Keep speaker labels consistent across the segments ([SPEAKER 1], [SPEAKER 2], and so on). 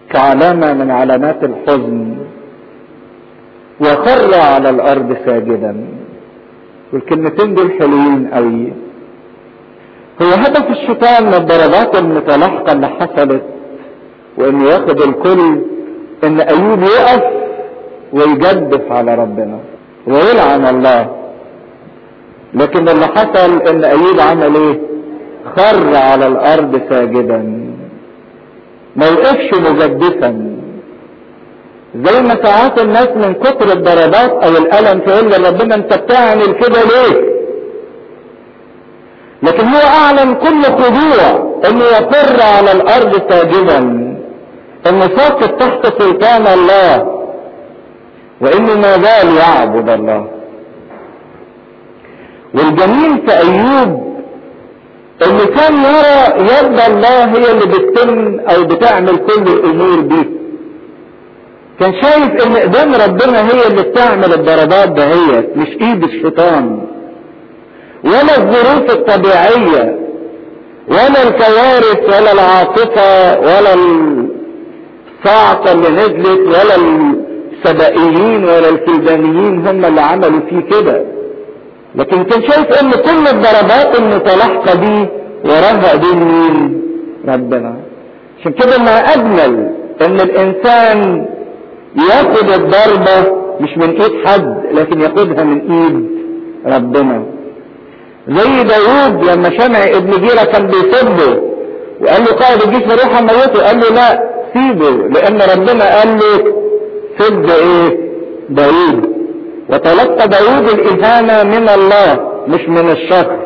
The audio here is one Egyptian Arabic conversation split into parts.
[SPEAKER 1] كعلامة من علامات الحزن وخر على الارض ساجدا والكلمتين دول حلوين قوي هو هدف الشيطان من الضربات المتلاحقة اللي حصلت وانه ياخد الكل ان ايوب يقف ويجدف على ربنا ويلعن الله لكن اللي حصل ان ايوب عمل ايه خر على الارض ساجدا ما وقفش مجدفا زي ما ساعات الناس من كتر الضربات او الالم تقول لربنا انت بتعمل كده ليه لكن هو اعلن كل خضوع انه يقر على الارض ساجدا انه ساقط تحت سلطان الله وانه ما زال يعبد الله والجميل في ايوب انه كان يرى يد الله هي اللي بتتم او بتعمل كل الامور دي كان شايف ان ايدين ربنا هي اللي بتعمل الضربات دهيت مش ايد الشيطان ولا الظروف الطبيعية ولا الكوارث ولا العاصفة ولا الصاعقة اللي نزلت ولا السبائيين ولا الكلدانيين هم اللي عملوا فيه كده لكن كان شايف ان كل الضربات المتلاحقة دي وراها ايدين مين ربنا عشان كده ما اجمل ان الانسان ياخد الضربة مش من ايد حد لكن ياخدها من ايد ربنا زي داوود لما شمع ابن جيرة كان بيسبه وقال له قائد الجيش بروح اموته قال له لا سيبه لان ربنا قال له سب ايه داوود وتلقى داوود الاهانة من الله مش من الشخص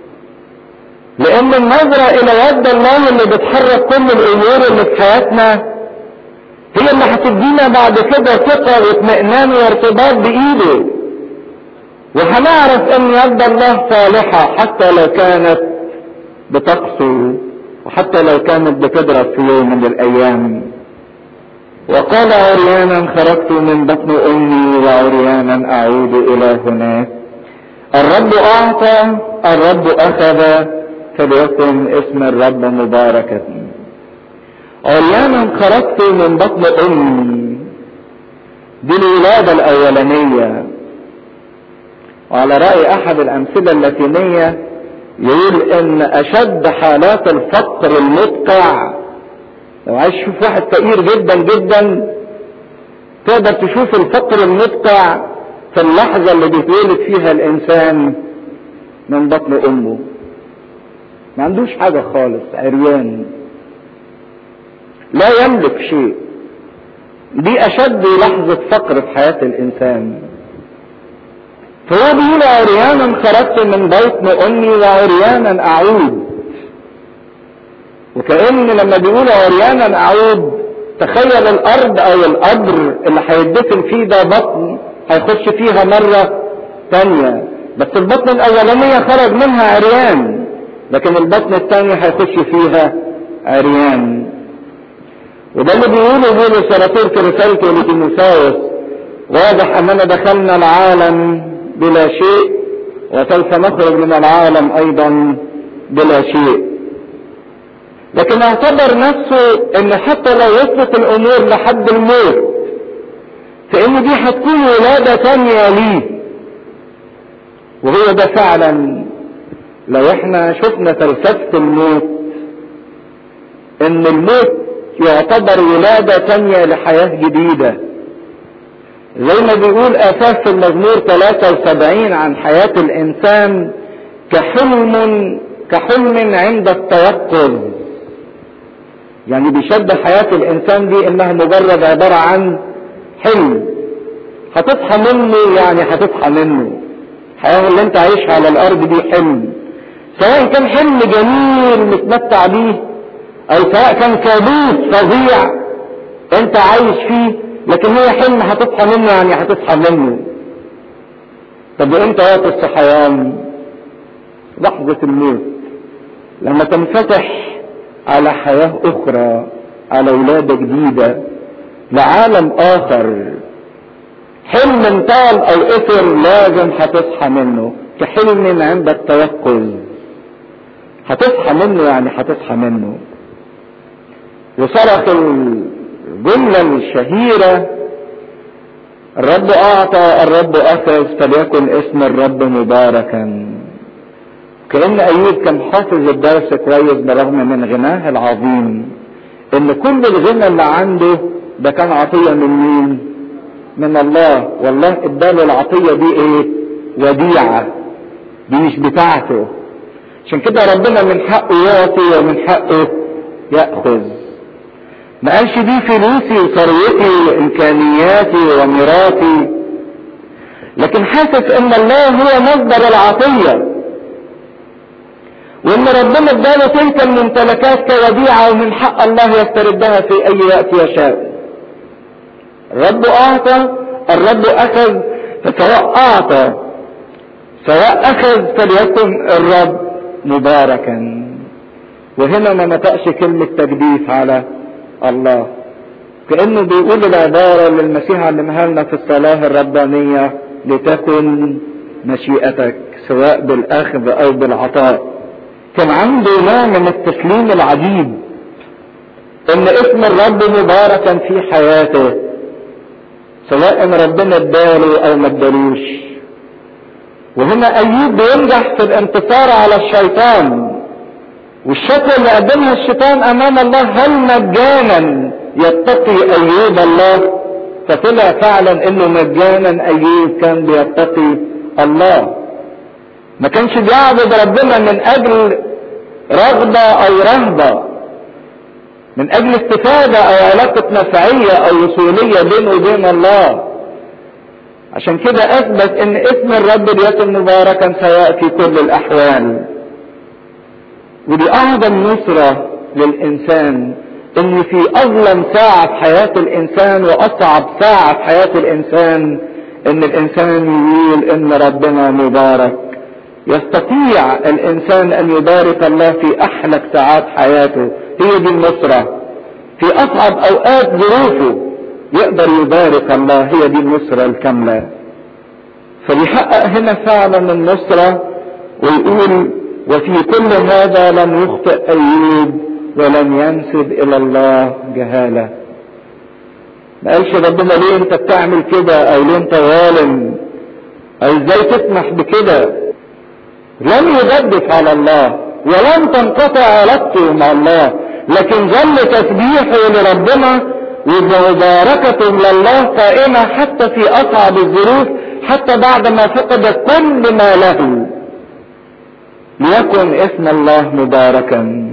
[SPEAKER 1] لان النظرة الى يد الله اللي بتحرك كل الامور اللي في حياتنا هي اللي هتدينا بعد كده ثقة واطمئنان وارتباط بايده وهنعرف ان يد الله صالحة حتى لو كانت بتقسو وحتى لو كانت بتضرب في يوم من الايام وقال عريانا خرجت من بطن امي وعريانا اعود الى هناك الرب اعطى الرب اخذ فليكن اسم الرب مباركا عريانا خرجت من بطن امي دي الولاده الاولانيه وعلى رأي أحد الأمثلة اللاتينية يقول إن أشد حالات الفقر المدقع لو عايز تشوف واحد فقير جدا جدا تقدر تشوف الفقر المدقع في اللحظة اللي بيتولد فيها الإنسان من بطن أمه ما عندوش حاجة خالص عريان لا يملك شيء دي أشد لحظة فقر في حياة الإنسان فهو بيقول عريانا خرجت من بطن امي وعريانا اعود وكأن لما بيقول عريانا اعود تخيل الارض او القبر اللي هيدفن فيه ده بطن هيخش فيها مرة تانية بس البطن الاولانية خرج منها عريان لكن البطن الثانية هيخش فيها عريان وده اللي بيقوله بولس رسول في رسالته لتيموثاوس واضح اننا دخلنا العالم بلا شيء وسوف نخرج من العالم ايضا بلا شيء لكن اعتبر نفسه ان حتى لو وصلت الامور لحد الموت فان دي هتكون ولادة تانية ليه وهو ده فعلا لو احنا شفنا فلسفة الموت ان الموت يعتبر ولادة تانية لحياة جديدة زي ما بيقول اساس في المزمور 73 عن حياة الانسان كحلم كحلم عند التيقظ يعني بيشبه حياة الانسان دي انها مجرد عبارة عن حلم هتصحى منه يعني هتصحى منه الحياة اللي انت عايشها على الارض دي حلم سواء كان حلم جميل متمتع بيه او سواء كان كابوس فظيع انت عايش فيه لكن هو حلم هتصحى منه يعني هتصحى منه طب وامتى وقت الصحيان لحظة الموت لما تنفتح على حياة اخرى على ولادة جديدة لعالم اخر حلم طال او اثر لازم هتصحى منه كحلم عند التيقظ هتصحى منه يعني هتصحى منه وصرخ الجملة الشهيرة الرب أعطى الرب أخذ فليكن اسم الرب مباركا كأن أيوب كان حافظ الدرس كويس برغم من غناه العظيم إن كل الغنى اللي عنده ده كان عطية من مين؟ من الله والله اداله العطية دي ايه؟ وديعة دي مش بتاعته عشان كده ربنا من حقه يعطي ومن حقه يأخذ ما قالش دي فلوسي وثروتي وامكانياتي وميراثي لكن حاسس ان الله هو مصدر العطيه وان ربنا اداله تلك الممتلكات كوديعه ومن حق الله يستردها في اي وقت يشاء الرب اعطى الرب اخذ فسواء اعطى سواء اخذ فليكن الرب مباركا وهنا ما نطقش كلمة تجديف على الله كأنه بيقول العبارة اللي المسيح علمها لنا في الصلاة الربانية لتكن مشيئتك سواء بالأخذ أو بالعطاء كان عنده نوع من التسليم العجيب ان اسم الرب مباركا في حياته سواء ربنا اداله او ما ادالوش وهنا ايوب بينجح في الانتصار على الشيطان والشكوى اللي قدمها الشيطان امام الله هل مجانا يتقي ايوب الله فطلع فعلا انه مجانا ايوب كان بيتقي الله ما كانش بيعبد ربنا من اجل رغبة او رهبة من اجل استفادة او علاقة نفعية او وصولية بينه وبين الله عشان كده اثبت ان اسم الرب ليكن مباركا سواء في كل الاحوال ودي اعظم نصرة للانسان ان في اظلم ساعة في حياة الانسان واصعب ساعة في حياة الانسان ان الانسان يقول ان ربنا مبارك يستطيع الانسان ان يبارك الله في احلك ساعات حياته هي دي النصرة في اصعب اوقات ظروفه يقدر يبارك الله هي دي النصرة الكاملة فبيحقق هنا فعلا النصرة ويقول وفي كل هذا لم يخطئ ايوب ولم ينسب الى الله جهالة ما قالش ربنا ليه انت بتعمل كده او ليه انت ظالم او ازاي تسمح بكده لم يجدف على الله ولم تنقطع علاقته مع الله لكن ظل تسبيحه لربنا ومباركته لله قائمة حتى في أصعب الظروف حتى بعد ما فقد كل ما له ليكن اسم الله مباركا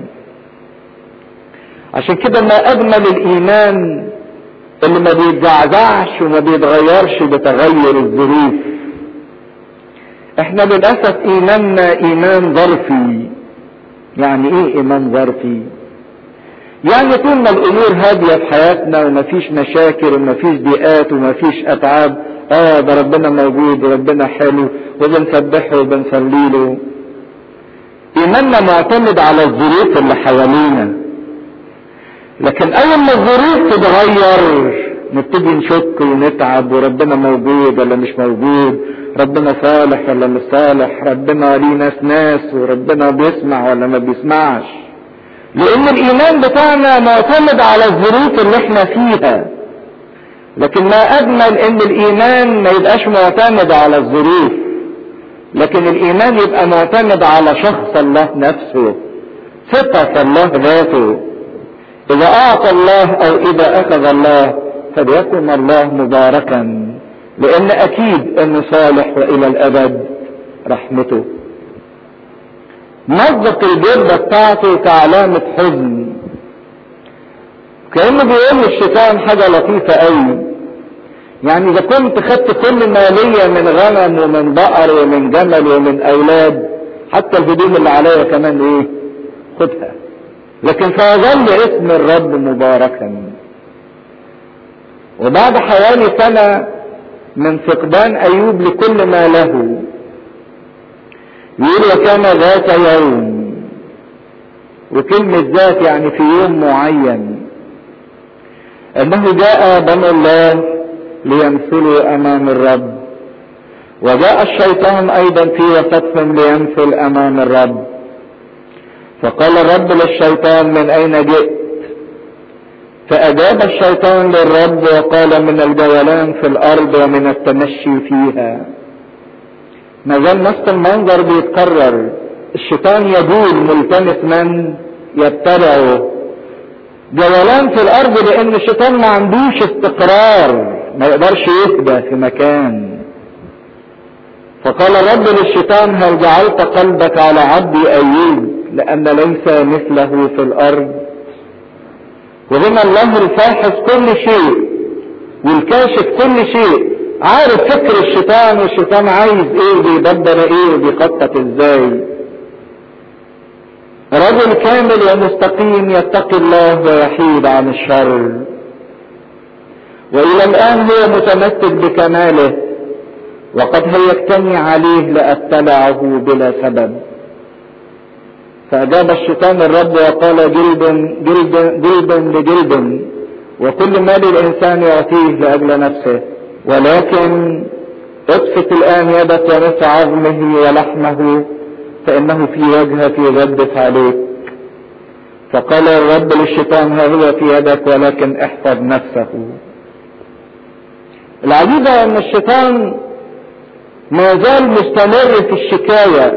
[SPEAKER 1] عشان كده ما أجمل الإيمان اللي ما بيتزعزعش وما بيتغيرش بتغير الظروف احنا للأسف إيماننا إيمان ظرفي يعني إيه إيمان ظرفي؟ يعني طول ما الامور هادية في حياتنا ومفيش مشاكل ومفيش ضيقات ومفيش اتعاب اه ده ربنا موجود وربنا حلو وبنسبحه وبنصلي له ايماننا معتمد على الظروف اللي حوالينا لكن اول ما الظروف تتغير نبتدي نشك ونتعب وربنا موجود ولا مش موجود ربنا صالح ولا مش صالح ربنا ليه ناس ناس وربنا بيسمع ولا ما بيسمعش لان الايمان بتاعنا معتمد على الظروف اللي احنا فيها لكن ما اجمل ان الايمان ما يبقاش معتمد على الظروف لكن الايمان يبقى معتمد على شخص الله نفسه صفة الله ذاته اذا اعطى الله او اذا اخذ الله فليكن الله مباركا لان اكيد انه صالح والى الابد رحمته مزق الجردة بتاعته كعلامة حزن كأنه بيقول للشيطان حاجة لطيفة قوي يعني إذا كنت خدت كل مالية من غنم ومن بقر ومن جمل ومن أولاد حتى الهدوم اللي عليا كمان إيه؟ خدها لكن سيظل اسم الرب مباركا وبعد حوالي سنة من فقدان أيوب لكل ما له يقول وكان ذات يوم وكلمة ذات يعني في يوم معين انه جاء بنو الله ليمثلوا امام الرب وجاء الشيطان ايضا في وسطهم ليمثل امام الرب فقال الرب للشيطان من اين جئت فأجاب الشيطان للرب وقال من الجولان في الأرض ومن التمشي فيها ما زال نفس المنظر بيتكرر الشيطان يدور ملتمس من يتبعه جولان في الأرض لأن الشيطان ما عندوش استقرار ما يقدرش يهدى في مكان فقال الرب للشيطان هل جعلت قلبك على عبدي أيوب لأن ليس مثله في الأرض وهنا الله الفاحص كل شيء والكاشف كل شيء عارف فكر الشيطان والشيطان عايز ايه بيدبر ايه وبيخطط ازاي رجل كامل ومستقيم يتقي الله ويحيد عن الشر والى الان هو متمسك بكماله وقد هيجتني عليه لأتبعه بلا سبب فأجاب الشيطان الرب وقال جلد جلد جلد لجلد وكل ما للإنسان يعطيه لأجل نفسه ولكن اطفت الآن يدك ونص عظمه ولحمه فإنه في وجهك يجدف عليك فقال الرب للشيطان ها هو في يدك ولكن احفظ نفسه العجيبة ان الشيطان ما زال مستمر في الشكاية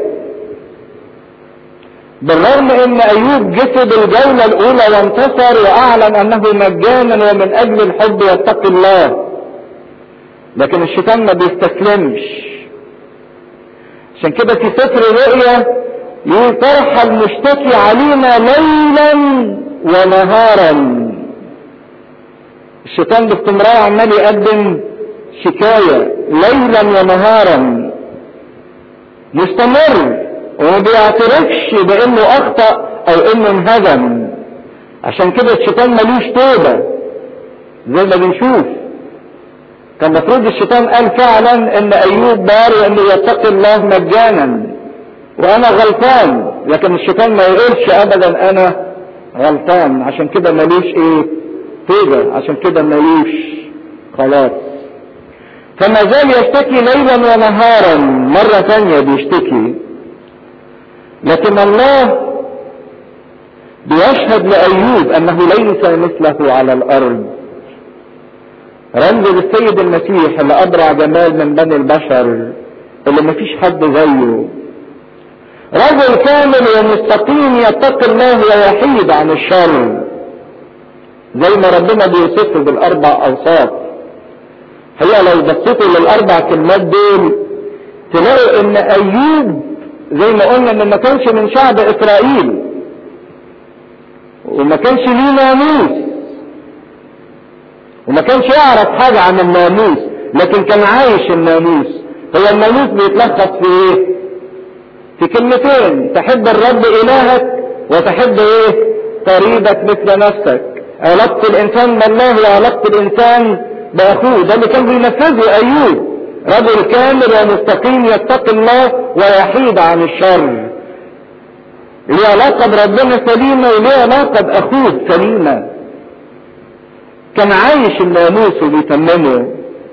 [SPEAKER 1] بالرغم ان ايوب جسد الجولة الاولى وانتصر واعلن انه مجانا ومن اجل الحب يتقي الله لكن الشيطان ما بيستسلمش عشان كده في سفر الرؤيا يقول طرح المشتكي علينا ليلا ونهارا الشيطان باستمرار عمال يقدم شكاية ليلا ونهارا مستمر وما بيعترفش بانه اخطأ او انه انهزم عشان كده الشيطان ملوش توبة زي ما بنشوف كان المفروض الشيطان قال فعلا ان ايوب بار وانه يتقي الله مجانا وانا غلطان لكن الشيطان ما يقولش ابدا انا غلطان عشان كده ملوش ايه توبة عشان كده ملوش خلاص فما زال يشتكي ليلا ونهارا مرة ثانية بيشتكي لكن الله بيشهد لأيوب أنه ليس مثله على الأرض رمز للسيد المسيح اللي أبرع جمال من بني البشر اللي مفيش حد زيه رجل كامل ومستقيم يتقي الله ويحيد عن الشر زي ما ربنا بيوصفه بالأربع أوصاف هي لو بصيتوا للأربع كلمات دول تلاقوا إن أيوب زي ما قلنا إن ما كانش من شعب إسرائيل وما كانش ليه ناموس وما كانش يعرف حاجة عن الناموس لكن كان عايش الناموس هو الناموس بيتلخص في ايه في كلمتين تحب الرب الهك وتحب ايه قريبك مثل نفسك علاقة الانسان بالله وعلاقة الانسان باخوه ده اللي كان بينفذه ايوب رجل كامل ومستقيم يتقي الله ويحيد عن الشر ليه علاقة بربنا سليمة وليه علاقة باخوه سليمة كان عايش الناموس وبيتممه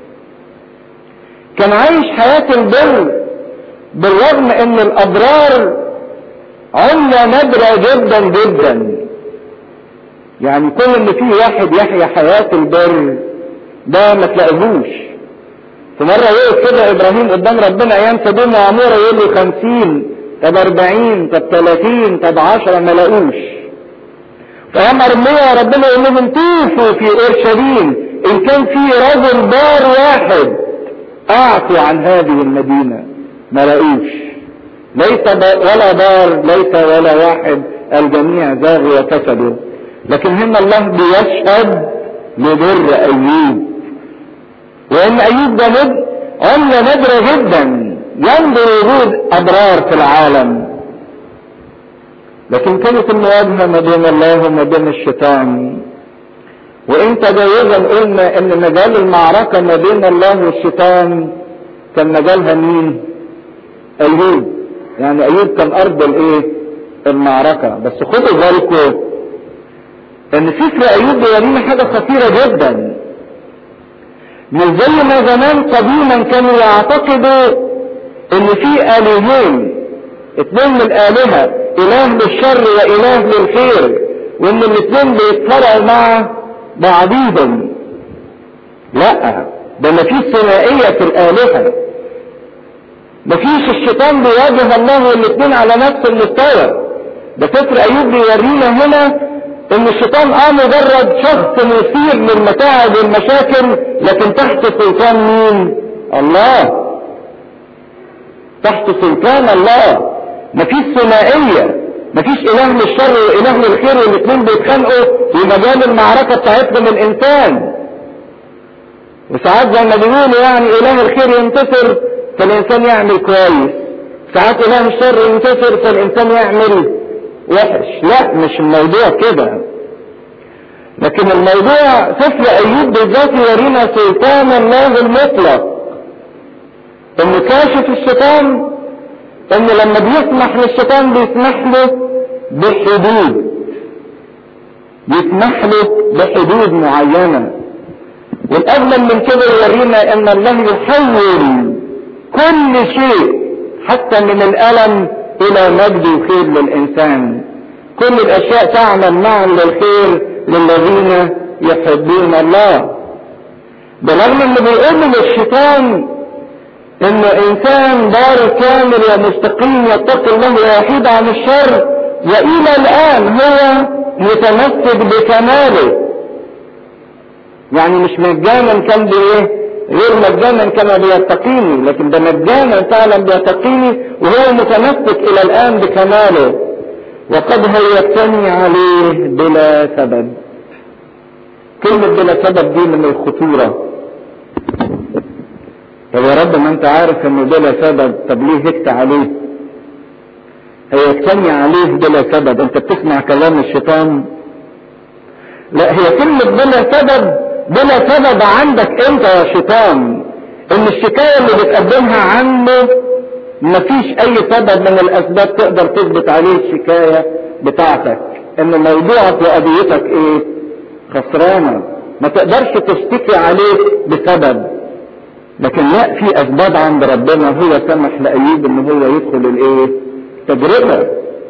[SPEAKER 1] كان عايش حياة البر بالرغم ان الابرار عملة نادرة جدا جدا يعني كل ان في واحد يحيا حياة البر ده ما تلاقيهوش في مرة وقف كده ابراهيم قدام ربنا ايام سدوم وعمورة يقول له خمسين طب اربعين طب تلاتين طب عشرة ما لاقوش فهم ارمية ربنا يقول لهم طوفوا في اورشليم ان كان في رجل بار واحد اعفوا عن هذه المدينة ما لاقوش ليس ولا بار ليس ولا واحد الجميع زاغوا وفسدوا لكن هنا الله بيشهد لبر ايوب وان ايوب ده نب عملة نادرة جدا ينظر وجود ابرار في العالم لكن كانت المواجهة ما بين الله وما بين الشيطان وان تجاوزا قلنا ان مجال المعركة ما بين الله والشيطان كان مجالها مين ايوب يعني ايوب كان ارض الايه المعركة بس خدوا بالكم ان فكر ايوب بيورينا حاجة خطيرة جدا مش زي ما زمان قديما كانوا يعتقدوا ان في الهين اتنين من الالهة اله للشر واله للخير وان الاثنين بيتفرعوا مع بعضيهم لا ده مفيش ثنائية في الآلهة مفيش الشيطان بيواجه الله والاثنين على نفس المستوى ده فكر ايوب بيورينا هنا ان الشيطان اه مجرد شخص مثير للمتاعب والمشاكل لكن تحت سلطان مين الله تحت سلطان الله مفيش ثنائية مفيش اله للشر واله للخير والاثنين بيتخانقوا في مجال المعركة بتاعتهم الانسان وساعات زي ما بيقولوا يعني اله الخير ينتصر فالانسان يعمل كويس ساعات اله الشر ينتصر فالانسان يعمل وحش لا مش الموضوع كده لكن الموضوع سفر ايوب بالذات يورينا سلطان الله المطلق انه كاشف الشيطان انه لما بيسمح للشيطان بيسمح له بحدود بيسمح له بحدود معينة والاجمل من كده يورينا ان الله يحول كل شيء حتى من الالم الى مجد وخير للانسان كل الاشياء تعمل معا للخير للذين يحبون الله برغم انه بيقول للشيطان انه انسان بار كامل ومستقيم يتقي الله ويحيد عن الشر والى الان هو متمسك بكماله يعني مش مجانا كان بايه غير مجانا كما بيتقيني لكن ده مجانا فعلا بيتقيني وهو متمسك الى الان بكماله وقد هيتني عليه بلا سبب كلمة بلا سبب دي من الخطورة طب يا رب ما انت عارف انه بلا سبب طب ليه هكت عليه هيتني عليه بلا سبب انت بتسمع كلام الشيطان لا هي كلمة بلا سبب بلا سبب عندك انت يا شيطان ان الشكاية اللي بتقدمها عنه مفيش اي سبب من الاسباب تقدر تثبت عليه الشكاية بتاعتك ان موضوعك وقضيتك ايه خسرانة ما تقدرش تشتكي عليه بسبب لكن لا في اسباب عند ربنا هو سمح لايوب ان هو يدخل الايه تجربة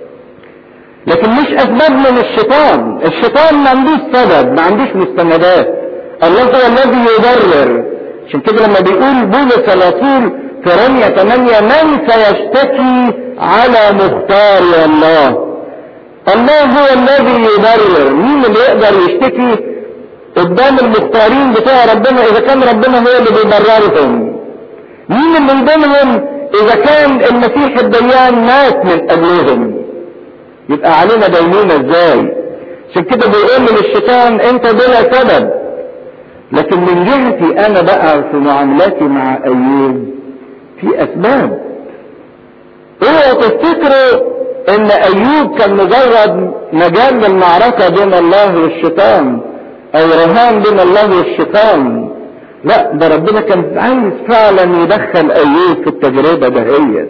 [SPEAKER 1] لكن مش اسباب من الشيطان الشيطان ما عندوش سبب ما عندوش مستندات الله هو الذي يبرر عشان كده لما بيقول بولس الرسول في رمية 8 من سيشتكي على مختار الله الله هو الذي يبرر مين اللي يقدر يشتكي قدام المختارين بتوع ربنا اذا كان ربنا هو اللي بيبررهم مين اللي يدينهم اذا كان المسيح الديان مات من اجلهم يبقى علينا دينونة ازاي عشان كده بيقول للشيطان انت بلا سبب لكن من جهتي انا بقى في معاملاتي مع ايوب في اسباب اوعوا تفتكروا ان ايوب كان مجرد مجال للمعركة بين الله والشيطان او رهان بين الله والشيطان لا ده ربنا كان عايز فعلا يدخل ايوب في التجربة دهيت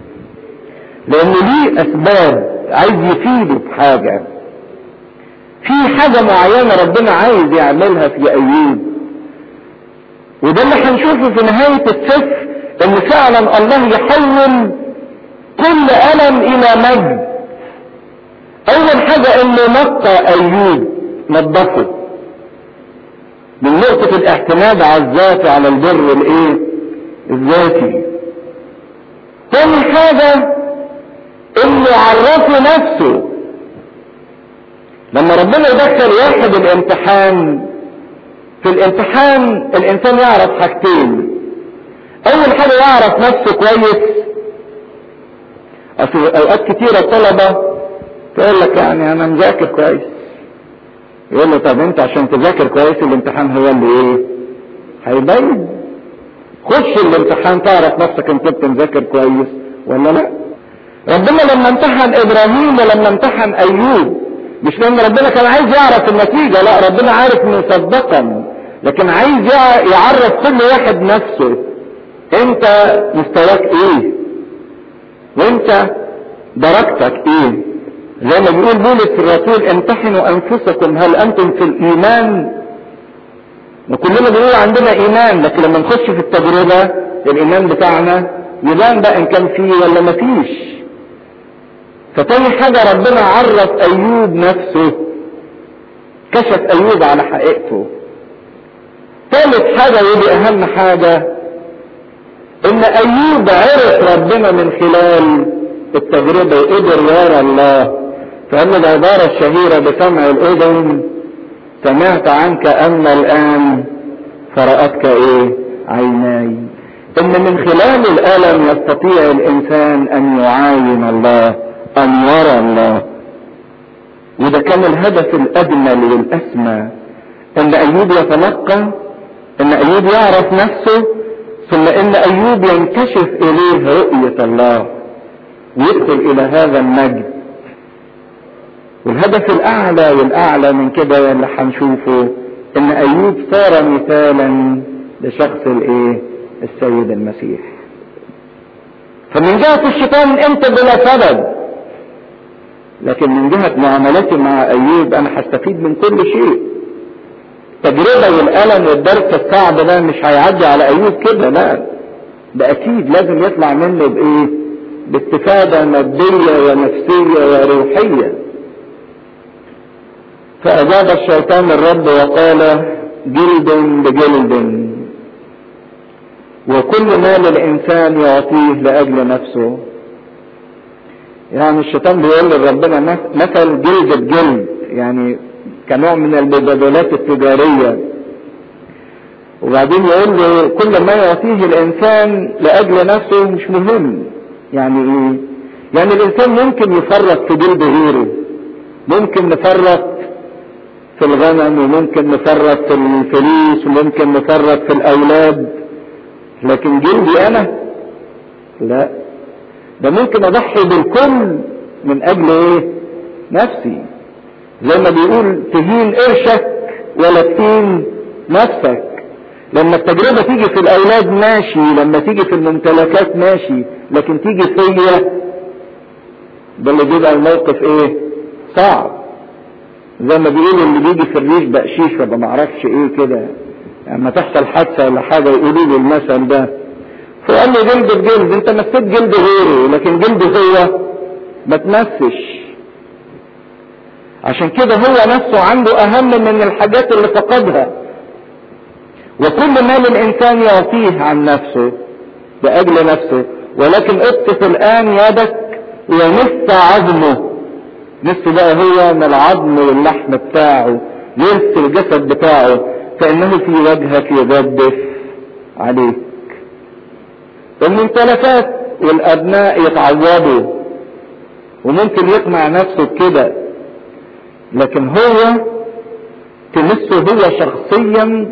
[SPEAKER 1] لان ليه اسباب عايز يفيده بحاجة في حاجة معينة ربنا عايز يعملها في ايوب وده اللي هنشوفه في نهاية السفر ان فعلا الله يحول كل ألم الى مجد اول حاجة انه نقى ايوب نظفه من نقطة الاعتماد على الذات وعلى البر الايه الذاتي تاني حاجة انه عرفه نفسه لما ربنا يدخل واحد الامتحان في الامتحان الانسان يعرف حاجتين اول حاجة يعرف نفسه كويس اصل اوقات كتيرة طلبة تقول لك يعني انا مذاكر كويس يقول له طب انت عشان تذاكر كويس الامتحان هو اللي ايه هيبين خش الامتحان تعرف نفسك انت كنت مذاكر كويس ولا لا ربنا لما امتحن ابراهيم ولما امتحن ايوب مش لان ربنا كان عايز يعرف النتيجة لا ربنا عارف مسبقا لكن عايز يعرف كل واحد نفسه انت مستواك ايه وانت درجتك ايه زي ما بيقول بولس الرسول امتحنوا انفسكم هل انتم في الايمان وكلنا بنقول عندنا ايمان لكن لما نخش في التجربة الايمان بتاعنا يبان بقى ان كان فيه ولا مفيش فتاني حاجة ربنا عرف ايوب نفسه كشف ايوب على حقيقته ثالث حاجة ودي اهم حاجة ان ايوب عرف ربنا من خلال التجربة وقدر يرى الله فقال العبارة الشهيرة بسمع الاذن سمعت عنك اما الان فرأتك ايه عيناي ان من خلال الالم يستطيع الانسان ان يعاين الله ان يرى الله وده كان الهدف الاجمل والاسمى ان ايوب يتلقى ان ايوب يعرف نفسه ثم ان ايوب ينكشف اليه رؤية الله ويدخل الى هذا المجد والهدف الاعلى والاعلى من كده اللي هنشوفه ان ايوب صار مثالا لشخص الايه السيد المسيح فمن جهة الشيطان انت بلا سبب لكن من جهة معاملتي مع ايوب انا هستفيد من كل شيء التجربة والألم والدرس الصعب ده مش هيعدي على أيوب كده لا ده أكيد لازم يطلع منه بإيه؟ باستفادة مادية ونفسية وروحية فأجاب الشيطان الرب وقال جلد بجلد وكل ما للإنسان يعطيه لأجل نفسه يعني الشيطان بيقول لربنا مثل جلد بجلد يعني كنوع من المبادلات التجارية وبعدين يقول له كل ما يعطيه الإنسان لأجل نفسه مش مهم يعني إيه؟ يعني الإنسان ممكن يفرط في جلد غيره ممكن نفرط في الغنم وممكن نفرط في الفلوس وممكن نفرط في الأولاد لكن جلدي أنا لا ده ممكن أضحي بالكل من أجل إيه؟ نفسي زي ما بيقول تهين قرشك ولا تهين نفسك لما التجربة تيجي في الأولاد ماشي لما تيجي في الممتلكات ماشي لكن تيجي فيا ده اللي بيبقى الموقف ايه صعب زي ما بيقولوا اللي بيجي في الريش بقشيش ولا ما اعرفش ايه كده لما تحصل حادثه ولا حاجه يقولوا له المثل ده فقال له جلد بجلد انت مسيت جلد غيره لكن جلده هو ما تمسش عشان كده هو نفسه عنده اهم من الحاجات اللي فقدها وكل ما للانسان يعطيه عن نفسه لاجل نفسه ولكن اطف الان يدك ومس عظمه مس بقى هو من العظم واللحم بتاعه يمس الجسد بتاعه كانه في وجهك يجدف عليك الممتلكات والابناء يتعوضوا وممكن يقنع نفسه بكده لكن هو تمسه هو شخصيا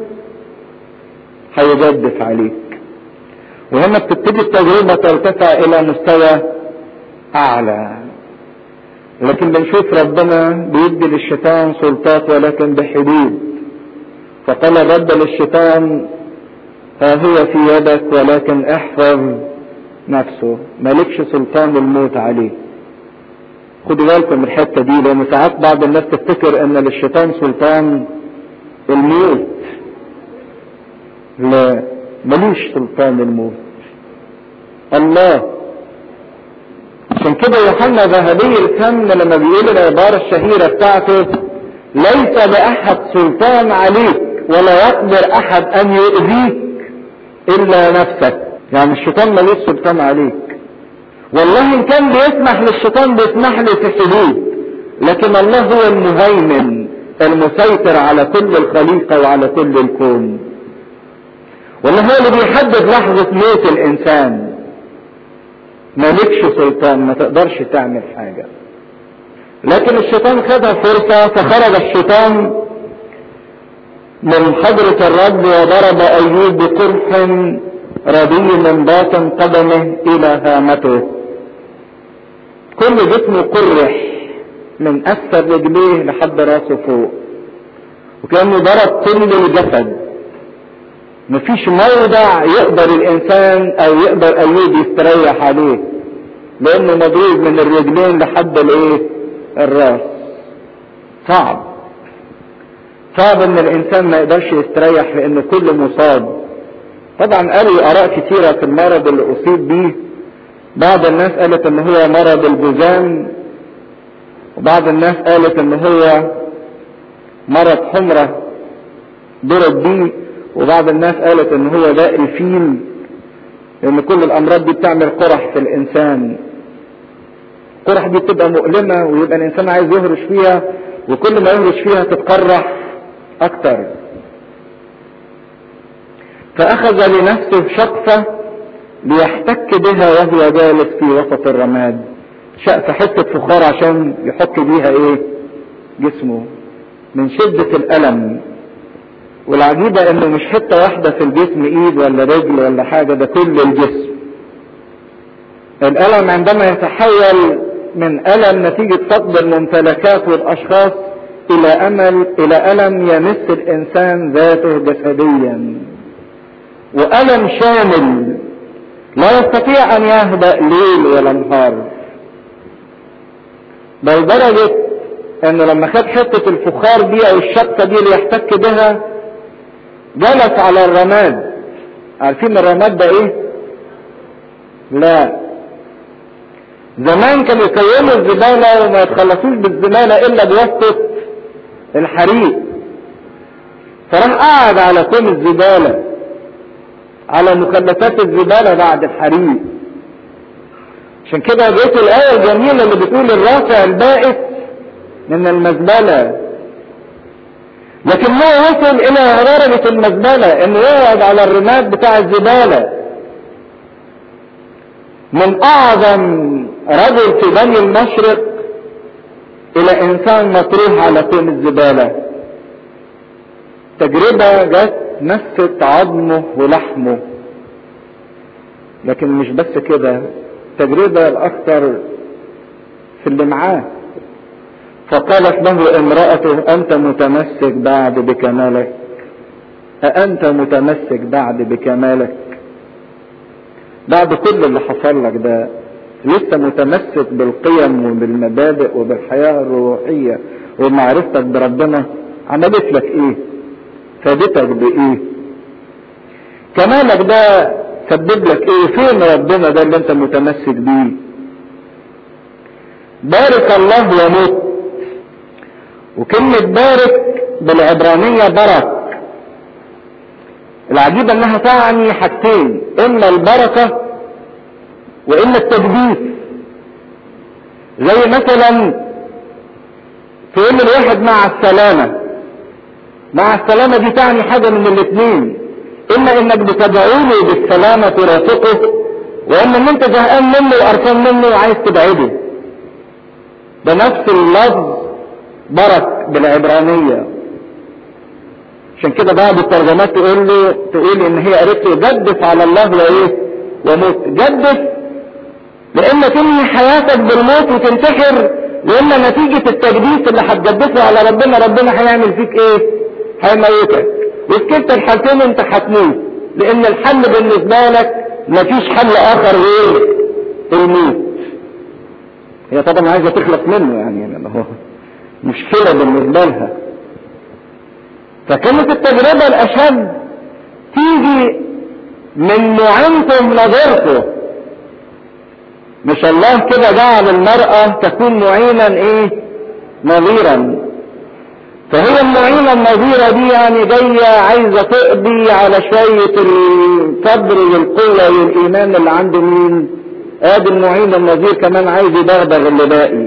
[SPEAKER 1] هيجدف عليك وهنا بتبتدي التجربة ترتفع إلى مستوى أعلى لكن بنشوف ربنا بيدي للشيطان سلطات ولكن بحدود فقال الرب للشيطان ها هو في يدك ولكن احفظ نفسه مالكش سلطان الموت عليه خدوا بالكم من الحته دي لان ساعات بعض الناس تفتكر ان للشيطان سلطان الموت لا ملوش سلطان الموت الله عشان كده يوحنا ذهبي الفم لما بيقول العبارة الشهيرة بتاعته ليس لأحد سلطان عليك ولا يقدر أحد أن يؤذيك إلا نفسك يعني الشيطان ملوش سلطان عليك والله إن كان بيسمح للشيطان بيسمح له في حدود لكن الله هو المهيمن المسيطر على كل الخليقة وعلى كل الكون والله هو اللي بيحدد لحظة موت الإنسان مالكش سلطان ما تقدرش تعمل حاجة لكن الشيطان خدها فرصة فخرج الشيطان من حضرة الرب وضرب أيوب بقرح ردي من باطن قدمه إلى هامته كل جسمه قرح من أسفل رجليه لحد راسه فوق وكأنه ضرب كل الجسد مفيش موضع يقدر الانسان او يقدر ايوب يستريح عليه لانه مضروب من الرجلين لحد الايه الراس صعب صعب ان الانسان ما يقدرش يستريح لان كل مصاب طبعا قالوا اراء كتيره في المرض اللي اصيب بيه بعض الناس قالت ان هو مرض الجذام وبعض الناس قالت ان هو مرض حمرة ضرب بيه وبعض الناس قالت ان هو ده الفيل لان كل الامراض دي بتعمل قرح في الانسان القرح دي بتبقى مؤلمة ويبقى الانسان عايز يهرش فيها وكل ما يهرش فيها تتقرح اكتر فاخذ لنفسه شقفة ليحتك بها وهو جالس في وسط الرماد شقفة حتة فخار عشان يحك بيها ايه جسمه من شدة الألم والعجيبة انه مش حتة واحدة في الجسم ايد ولا رجل ولا حاجة ده كل الجسم الألم عندما يتحول من ألم نتيجة فقد الممتلكات والأشخاص إلى أمل إلى ألم يمس الإنسان ذاته جسديا وألم شامل لا يستطيع أن يهدأ ليل ولا نهار بل درجة انه لما خد حتة الفخار دي او الشقة دي اللي يحتك بها جلس على الرماد عارفين الرماد ده ايه لا زمان كانوا يكونوا الزبالة وما يتخلصوش بالزبالة الا بواسطة الحريق فراح قعد على كوم الزبالة على مخلفات الزبالة بعد الحريق عشان كده جيت الآية الجميلة اللي بتقول الرافع البائس من المزبلة لكن هو وصل إلى درجة المزبلة إنه يقعد على الرماد بتاع الزبالة من أعظم رجل في بني المشرق إلى إنسان مطروح على كوم الزبالة تجربة جت مست عظمه ولحمه لكن مش بس كده التجربة الأكثر في اللي معاه فقالت له امرأته أنت متمسك بعد بكمالك أأنت متمسك بعد بكمالك بعد كل اللي حصل لك ده لسه متمسك بالقيم وبالمبادئ وبالحياة الروحية ومعرفتك بربنا عملت لك ايه فادتك بايه كمالك ده سبب لك ايه فين ربنا ده اللي انت متمسك بيه بارك الله يموت وكلمة بارك بالعبرانية برك العجيب انها تعني حاجتين اما البركة واما التجديد زي مثلا تقول الواحد مع السلامة مع السلامة دي تعني حاجة من الاثنين اما انك بتدعوله بالسلامة ترافقه واما ان انت زهقان منه وقرفان منه وعايز تبعده ده نفس اللفظ برك بالعبرانية عشان كده بعض الترجمات تقول له تقول ان هي قالت له جدف على الله وايه وموت جدف لان تنهي حياتك بالموت وتنتحر لان نتيجة التجديد اللي هتجدفه على ربنا ربنا هيعمل فيك ايه هيموتك وفي كلتا الحالتين انت هتموت لان الحل بالنسبة لك مفيش حل اخر غير الموت هي طبعا عايزة تخلص منه يعني لان هو مشكلة بالنسبة لها فكانت التجربة الاشد تيجي من معينته نظرته مش الله كده جعل المرأة تكون معينا ايه نظيرا فهي المعينة النظيرة دي يعني جاية عايزة تقضي على شوية الصبر والقوة والإيمان اللي عند مين؟ ادي المعين النظير كمان عايز يدغدغ اللي باقي.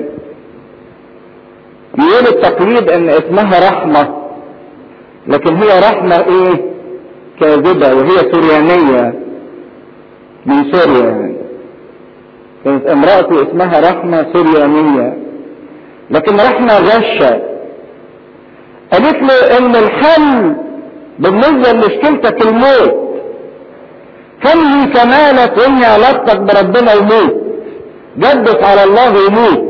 [SPEAKER 1] يقول التقليد ان اسمها رحمة لكن هي رحمة ايه؟ كاذبة وهي سريانية من سوريا يعني. كانت امرأته اسمها رحمة سريانية لكن رحمة غشة قالت له ان الحل بالنسبة لمشكلتك الموت فانهي كمالك وانهي علاقتك بربنا وموت جدف على الله وموت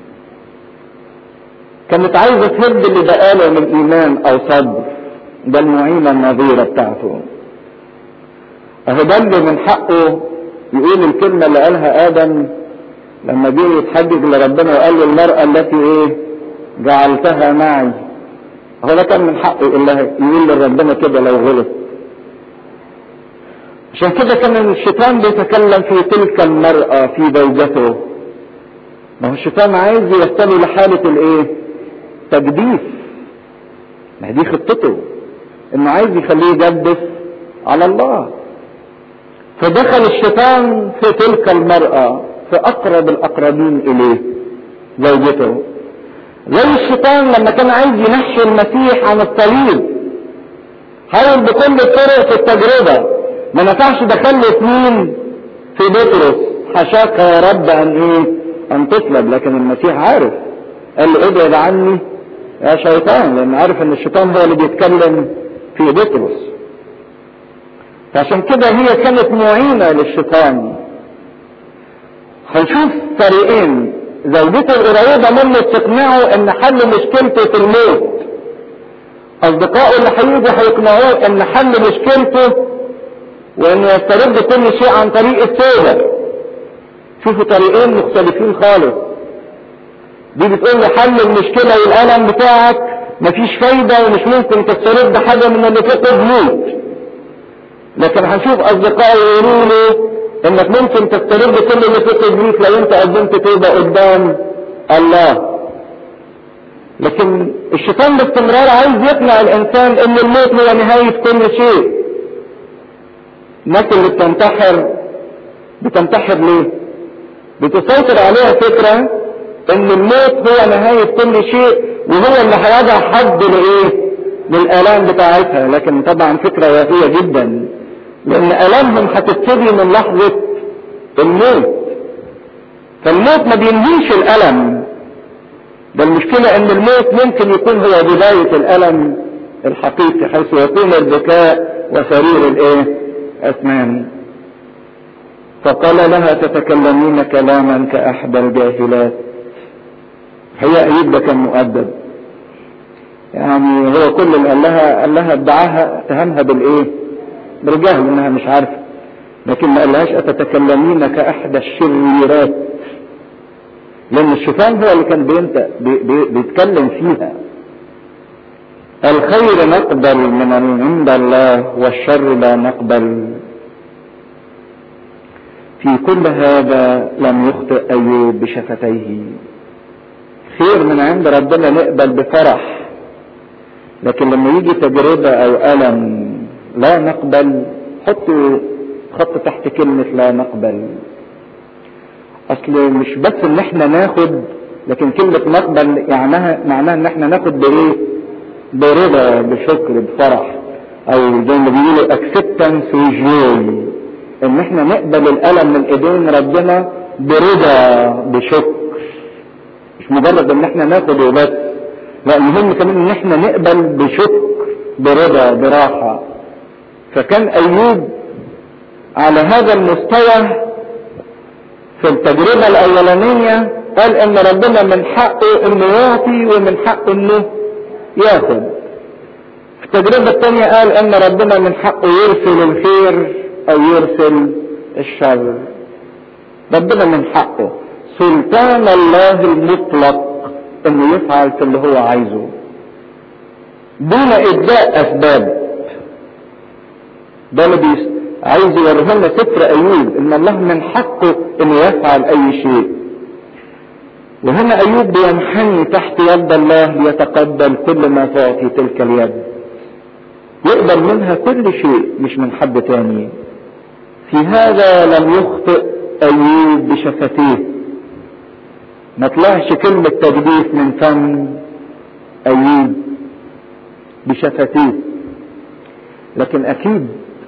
[SPEAKER 1] كانت عايزة تهد اللي بقاله من ايمان او صبر ده المعينة النظيرة بتاعته اهو ده اللي من حقه يقول الكلمة اللي قالها ادم لما جه يتحجج لربنا وقال له المرأة التي ايه جعلتها معي هو ده كان من حقه يقول لها يقول لربنا كده لو غلط عشان كده كان الشيطان بيتكلم في تلك المرأة في زوجته ما هو الشيطان عايز يوصله لحالة الايه تجديف ما دي خطته انه عايز يخليه يجدف على الله فدخل الشيطان في تلك المرأة في اقرب الاقربين اليه زوجته زي الشيطان لما كان عايز ينحي المسيح عن الصليب حاول بكل الطرق في التجربة ما نفعش دخل اثنين في بطرس حشاك يا رب ان ايه ان تصلب لكن المسيح عارف قال له ابعد عني يا شيطان لان عارف ان الشيطان هو اللي بيتكلم في بطرس فعشان كده هي كانت معينة للشيطان هنشوف فريقين زوجته القريبة منه تقنعه ان حل مشكلته في الموت اصدقائه اللي هيجوا هيقنعوه ان حل مشكلته وانه يسترد كل شيء عن طريق التوبة شوفوا طريقين مختلفين خالص دي بتقول له حل المشكلة والألم بتاعك مفيش فايدة ومش ممكن تسترد حاجة من اللي فوق موت لكن هنشوف أصدقائه يقولوا له إنك ممكن تسترد كل اللي فوق موت لو أنت قدمت توبة قدام الله لكن الشيطان باستمرار عايز يقنع الإنسان إن الموت هو نهاية كل شيء الناس اللي بتنتحر بتنتحر ليه؟ بتسيطر عليها فكرة ان الموت هو نهاية كل شيء وهو اللي هيضع حد لايه للالام بتاعتها لكن طبعا فكرة واهية جدا لان الامهم هتبتدي من لحظة الموت فالموت ما بينهيش الالم ده المشكلة ان الموت ممكن يكون هو بداية الالم الحقيقي حيث يكون البكاء وسرير الايه اسنان فقال لها تتكلمين كلاما كاحدى الجاهلات هي ايوب ده كان مؤدب يعني هو كل اللي قال لها قال لها ادعاها اتهمها بالايه بالجهل انها مش عارفه لكن ما قالهاش اتتكلمين كاحدى الشريرات لان الشيطان هو اللي كان بينت بي بي بيتكلم فيها الخير نقبل من عند الله والشر لا نقبل في كل هذا لم يخطئ ايوب بشفتيه خير من عند ربنا نقبل بفرح لكن لما يجي تجربة او ألم لا نقبل حطوا خط تحت كلمة لا نقبل اصل مش بس ان احنا ناخد لكن كلمة نقبل معناها معناها ان احنا ناخد بايه برضا بشكر بفرح او زي ما بيقولوا acceptance وجوي ان احنا نقبل الالم من ايدين ربنا برضا بشكر مش مجرد ان احنا ناخد وبس لا المهم كمان ان احنا نقبل بشكر برضا براحة فكان ايوب على هذا المستوى في التجربة الاولانية قال ان ربنا من حقه انه يعطي ومن حقه انه ياخد في التجربة الثانية قال ان ربنا من حقه يرسل الخير او يرسل الشر ربنا من حقه سلطان الله المطلق انه يفعل في اللي هو عايزه دون ابداء اسباب ده اللي بيس... عايز يوريه لنا سفر ايوب ان الله من حقه انه يفعل اي شيء وهنا ايوب بينحني تحت يد الله ليتقبل كل ما تعطي تلك اليد يقبل منها كل شيء مش من حد تاني في هذا لم يخطئ ايوب بشفتيه ما طلعش كلمة تجديف من فم ايوب بشفتيه لكن اكيد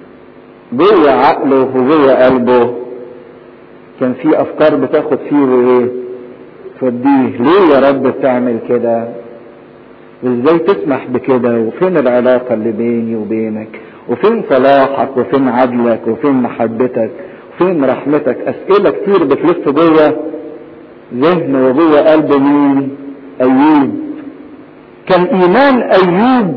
[SPEAKER 1] جوه عقله وجوه قلبه كان في افكار بتاخد فيه وايه توديه ليه يا رب بتعمل كده وازاي تسمح بكده وفين العلاقة اللي بيني وبينك وفين صلاحك وفين عدلك وفين محبتك وفين رحمتك اسئلة كتير بتلف جوه ذهن وجوه قلب مين ايوب كان ايمان ايوب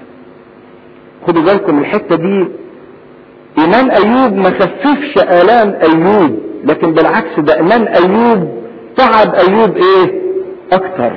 [SPEAKER 1] خدوا بالكم الحتة دي ايمان ايوب ما خففش الام ايوب لكن بالعكس ده ايمان ايوب تعب ايوب ايه اكتر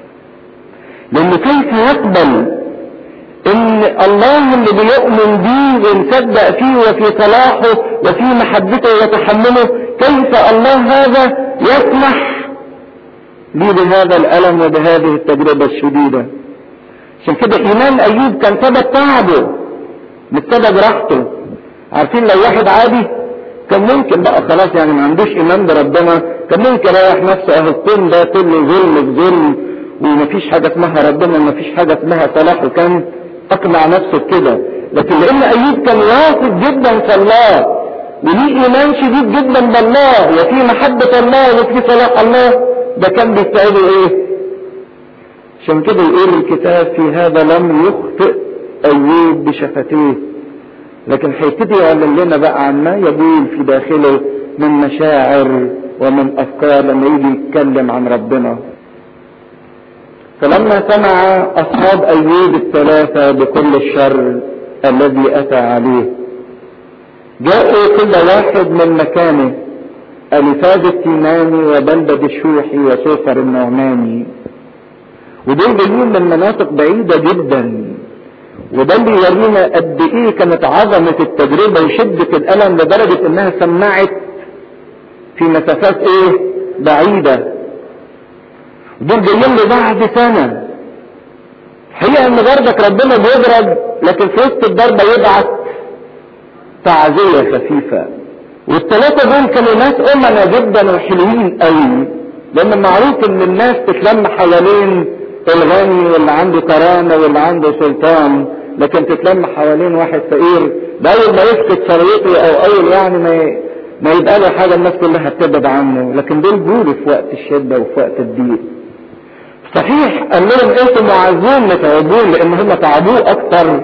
[SPEAKER 1] لانه كيف يقبل ان الله اللي بيؤمن بيه ونصدق فيه وفي صلاحه وفي محبته وتحمله كيف الله هذا يسمح لي بهذا الالم وبهذه التجربة الشديدة عشان كده ايمان ايوب كان سبب تعبه مش سبب راحته عارفين لو واحد عادي كان ممكن بقى خلاص يعني ما عندوش ايمان بربنا كان ممكن يريح نفسه اهو الكون ده كله ظلم في ظلم ومفيش حاجه اسمها ربنا ومفيش حاجه اسمها صلاح وكان اقنع نفسه بكده لكن لان ايوب كان واثق جدا في الله وليه ايمان شديد جدا بالله وفي محبه الله وفي صلاح الله ده كان بيساعده ايه عشان كده يقول الكتاب في هذا لم يخطئ ايوب بشفتيه لكن هيبتدي يعلن لنا بقى عن ما يبول في داخله من مشاعر ومن افكار لما يجي يتكلم عن ربنا فلما سمع اصحاب ايوب الثلاثه بكل الشر الذي اتى عليه جاءوا كل واحد من مكانه الفاظ التيماني وبلدة الشوحي وسوفر النعماني ودول جايين من مناطق بعيدة جدا وده اللي يورينا قد ايه كانت عظمة التجربة وشدة الألم لدرجة انها سمعت في مسافات ايه بعيدة دول جايين له بعد سنة حقيقة ان برضك ربنا بيضرب لكن في وسط الضربة يبعت تعزية خفيفة والثلاثة دول كانوا ناس أمنا جدا وحلوين قوي لأن معروف إن الناس تتلم حوالين الغني واللي عنده كرامة واللي عنده سلطان لكن تتلم حوالين واحد فقير ده أول ما يفقد ثروته أو أول يعني ما ما يبقى له حاجة الناس كلها تبعد عنه لكن دول جولوا في وقت الشدة وفي وقت الضيق صحيح قال لهم انتوا معزون متعبون لان هم تعبوه اكتر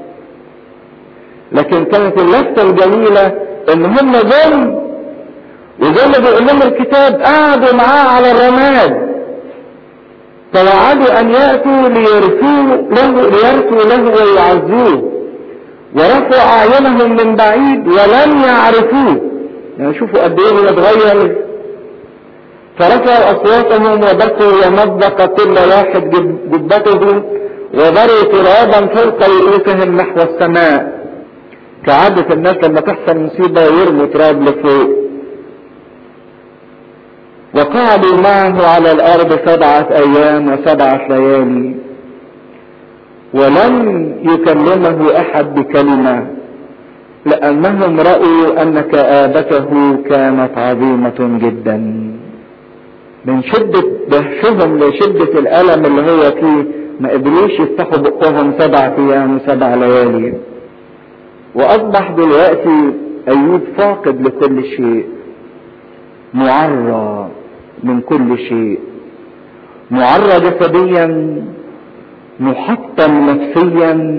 [SPEAKER 1] لكن كانت اللفتة الجميلة ان هم ظلم وزي ما بيقول لهم الكتاب قعدوا معاه على الرماد توعدوا ان ياتوا ليرثوا له ليرثوا له ويعزوه ورفعوا اعينهم من بعيد ولم يعرفوه يعني شوفوا قد ايه هو اتغير فرفعوا اصواتهم وبكوا ومزق كل واحد جبته وذروا ترابا فوق رؤوسهم نحو السماء كعادة الناس لما تحصل مصيبة يرموا تراب لفوق وقعدوا معه على الارض سبعة ايام وسبعة ليالي ولم يكلمه احد بكلمة لانهم رأوا ان كآبته كانت عظيمة جدا من شدة دهشهم لشدة الالم اللي هو فيه ما قدروش يفتحوا بقهم سبعة ايام وسبع ليالي واصبح دلوقتي ايوب فاقد لكل شيء معرى من كل شيء معرى جسديا محطم نفسيا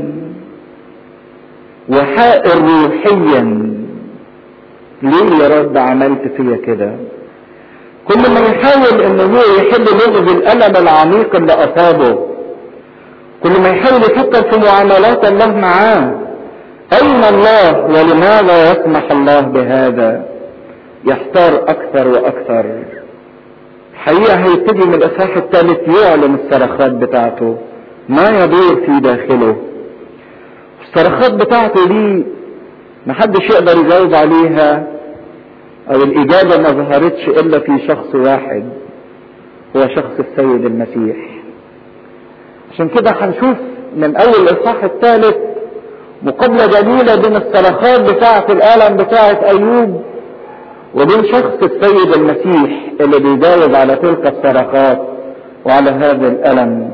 [SPEAKER 1] وحائر روحيا ليه يا رب عملت فيا كده كل ما يحاول ان هو يحل لغز الالم العميق اللي اصابه كل ما يحاول يفكر في معاملات الله معاه أين الله ولماذا يسمح الله بهذا يحتار أكثر وأكثر حقيقة هيبتدي من الإصحاح الثالث يعلن الصرخات بتاعته ما يدور في داخله الصرخات بتاعته دي محدش يقدر يجاوب عليها أو الإجابة ما ظهرتش إلا في شخص واحد هو شخص السيد المسيح عشان كده هنشوف من أول الإصحاح الثالث مقابلة جميلة بين الصرخات بتاعة الألم بتاعة أيوب وبين شخص السيد المسيح اللي بيجاوب على تلك الصرخات وعلى هذا الألم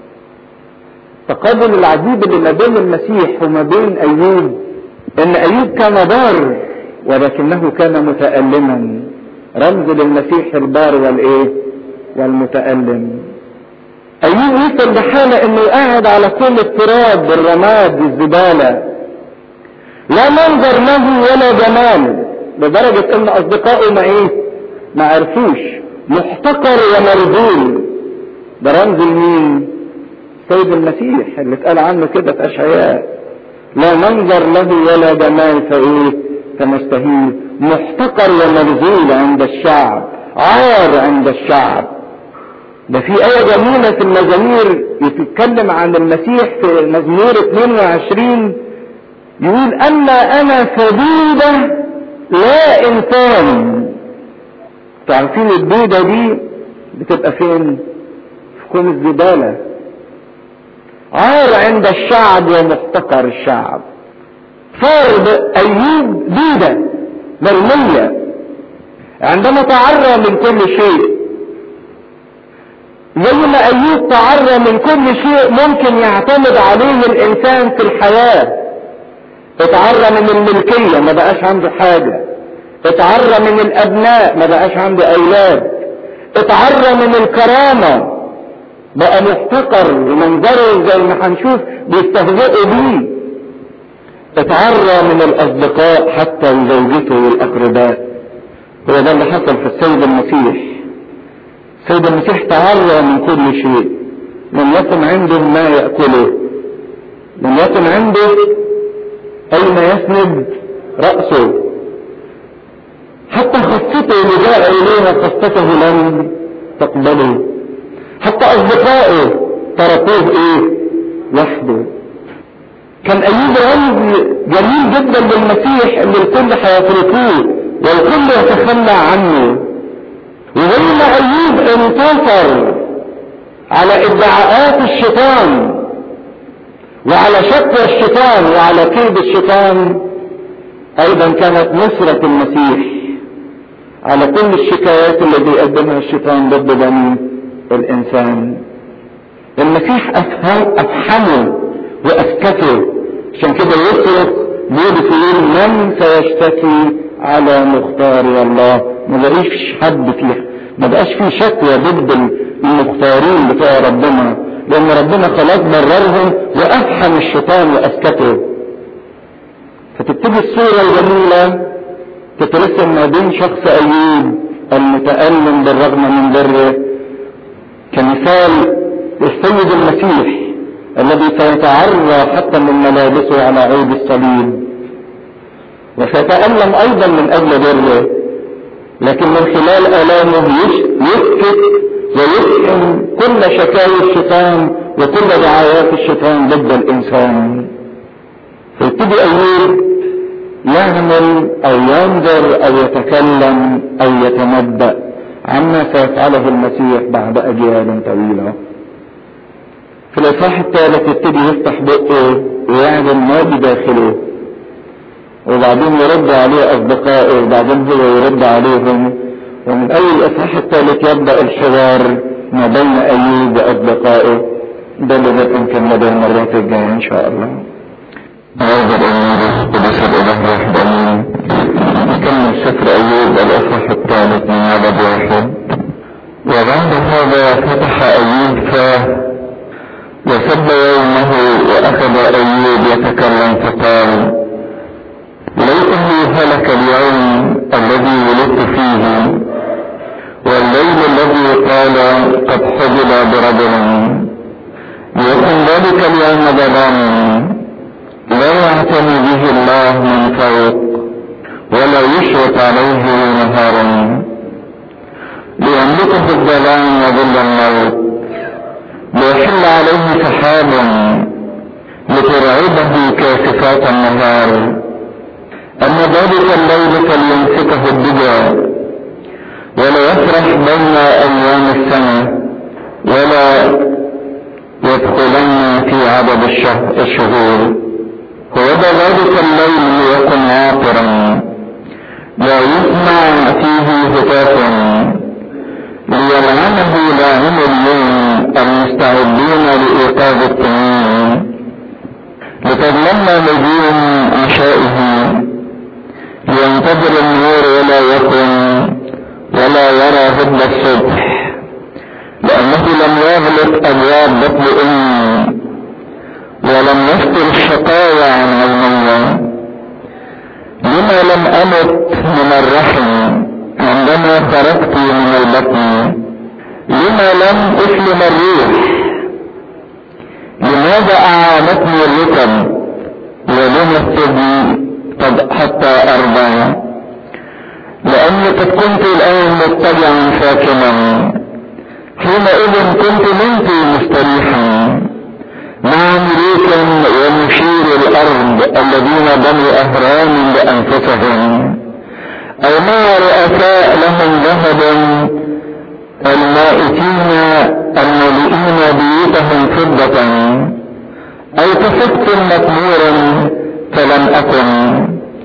[SPEAKER 1] تقابل العجيب اللي ما بين المسيح وما بين أيوب إن أيوب كان بار ولكنه كان متألما رمز للمسيح البار والإيه والمتألم أيوب وصل لحالة إنه قاعد على كل التراب بالرماد بالزبالة لا منظر له ولا جمال لدرجة إن أصدقائه ما إيه ما عرفوش محتقر ومرذول ده رمز لمين؟ سيد المسيح اللي اتقال عنه كده في أشعياء لا منظر له ولا جمال فإيه فمستهيل محتقر ومرذول عند الشعب عار عند الشعب ده في آية جميلة في المزامير يتكلم عن المسيح في مزمور 22 يقول أما أنا سديدة لا إنسان تعرفين الدودة دي بتبقى فين؟ في كوم الزبالة عار عند الشعب ومحتقر الشعب صار ايوب دودة مرمية عندما تعرى من كل شيء زي ما ايوب تعرى من كل شيء ممكن يعتمد عليه الانسان في الحياة اتعرى من الملكية ما بقاش عنده حاجة اتعرى من الابناء ما بقاش عنده اولاد اتعرى من الكرامة بقى محتقر ومنظره زي ما هنشوف بيستهزئوا بيه اتعرى من الاصدقاء حتى وزوجته والاقرباء هو ده اللي حصل في السيد المسيح السيد المسيح تعرى من كل شيء لم يكن عنده ما يأكله لم يكن عنده أين يسند رأسه حتى خصته اللي جاء إليها خصته لم تقبله حتى أصدقائه تركوه إيه وحده كان أيوب رمز جميل جدا للمسيح اللي الكل هيتركوه والكل يتخلى عنه وزي ما أيوب انتصر على ادعاءات الشيطان وعلى شكوى الشيطان وعلى كيد الشيطان ايضا كانت نصرة المسيح على كل الشكايات اللي بيقدمها الشيطان ضد بني الانسان المسيح افحمه واسكته عشان كده يصرخ بيقول يقول من سيشتكي على مختار الله ما بقاش حد فيه ما بقاش فيه شكوى ضد المختارين بتوع ربنا لان ربنا خلاص بررهم وافحم الشيطان واسكته فتبتدي الصورة الجميلة تترسم ما بين شخص ايوب المتألم بالرغم من بره كمثال السيد المسيح الذي سيتعرى حتى من ملابسه على عود الصليب وسيتألم ايضا من اجل بره لكن من خلال الامه يسكت ويفهم كل شكاوى الشيطان وكل دعايات الشيطان ضد الانسان فيبتدي ايوب يعمل او ينظر او يتكلم او يتنبأ عما سيفعله المسيح بعد اجيال طويلة في الاصحاح الثالث يبتدي يفتح بقه ويعلن ما بداخله وبعدين يرد عليه اصدقائه وبعدين هو يرد عليهم ومن اول الاصحاح الثالث يبدا الحوار ما بين ايوب واصدقائه ده اللي نبقى نكمله المرات الجايه ان شاء الله أعوذ بالله قدس الإله واحد أمين نكمل سفر أيوب الأصحاح الثالث من عدد واحد وبعد هذا فتح أيوب فاه وسب يومه وأخذ أيوب يتكلم فقال ليته هلك اليوم الذي ولدت فيه والليل الذي قال قد حجب برجل يكن ذلك اليوم ظلاما لا يعتني به الله من فوق ولا يشرق عليه نهارا ليملكه الظلام وظل الموت ليحل عليه سحاب لترعبه كاسفات النهار أما ذلك الليل فليمسكه الدجى ولا يفرح بين أيام السنة ولا يدخلن في عدد الشهر الشهور ويبقى ذلك الليل ليكن عاطرا لا يسمع فيه هتاف ليلعنه لاعن اليوم المستعدين لإيقاظ التنين لتظلم نجوم عشائه لينتظر النور ولا يكن ولا يرى هد الصبح لأنه لم يغلق أبواب بطن أمي ولم يستر الشقاوة عن عيني لما لم أمت من الرحم عندما خرجت من البطن لما لم أسلم الروح لماذا أعانتني الركب ولم الثدي قد حتى أربع لأني قد كنت الآن مضطجعا ساكنا حينئذ كنت منت مستريحا مع ملوك ومشير الارض الذين بنوا اهرام لانفسهم او مع رؤساء لهم ذهب المائتين الملئين بيوتهم فضة أو كسبت مطمورا فلم أكن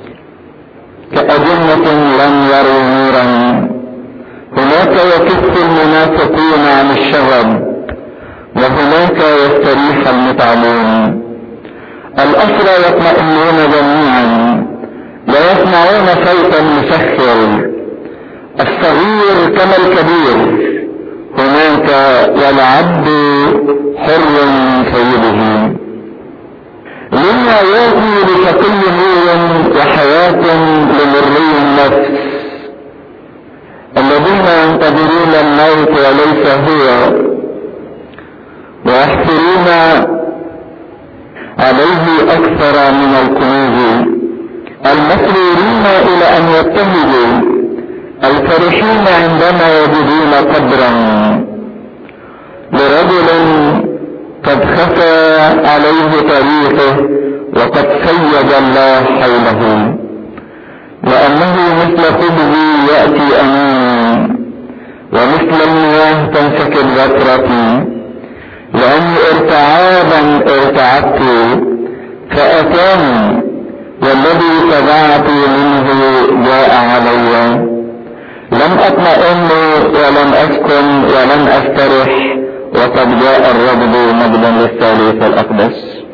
[SPEAKER 1] كأجنة لم يروا نورا هناك يكف المنافقون عن الشغب وهناك يستريح المتعبون الأسرى يطمئنون جميعا لا يسمعون صوتا مسخر الصغير كما الكبير هناك والعبد حر سيده مما ياتي لشقي نور وحياة لمري النفس الذين ينتظرون الموت وليس هو ويحفرون عليه اكثر من الكنوز المسرورين الى ان يتهدوا الفرحين عندما يجدون قدرا لرجل قد خفى عليه تاريخه وقد سيد الله حوله لأنه مثل خبز يأتي أمين ومثل المياه تنسكب غفرتي لأني ارتعابا ارتعبت فأتاني والذي تبعت منه جاء علي لم اطمئن ولم اسكن ولم استرح وقد جاء الرجل مجدا للثالث الاقدس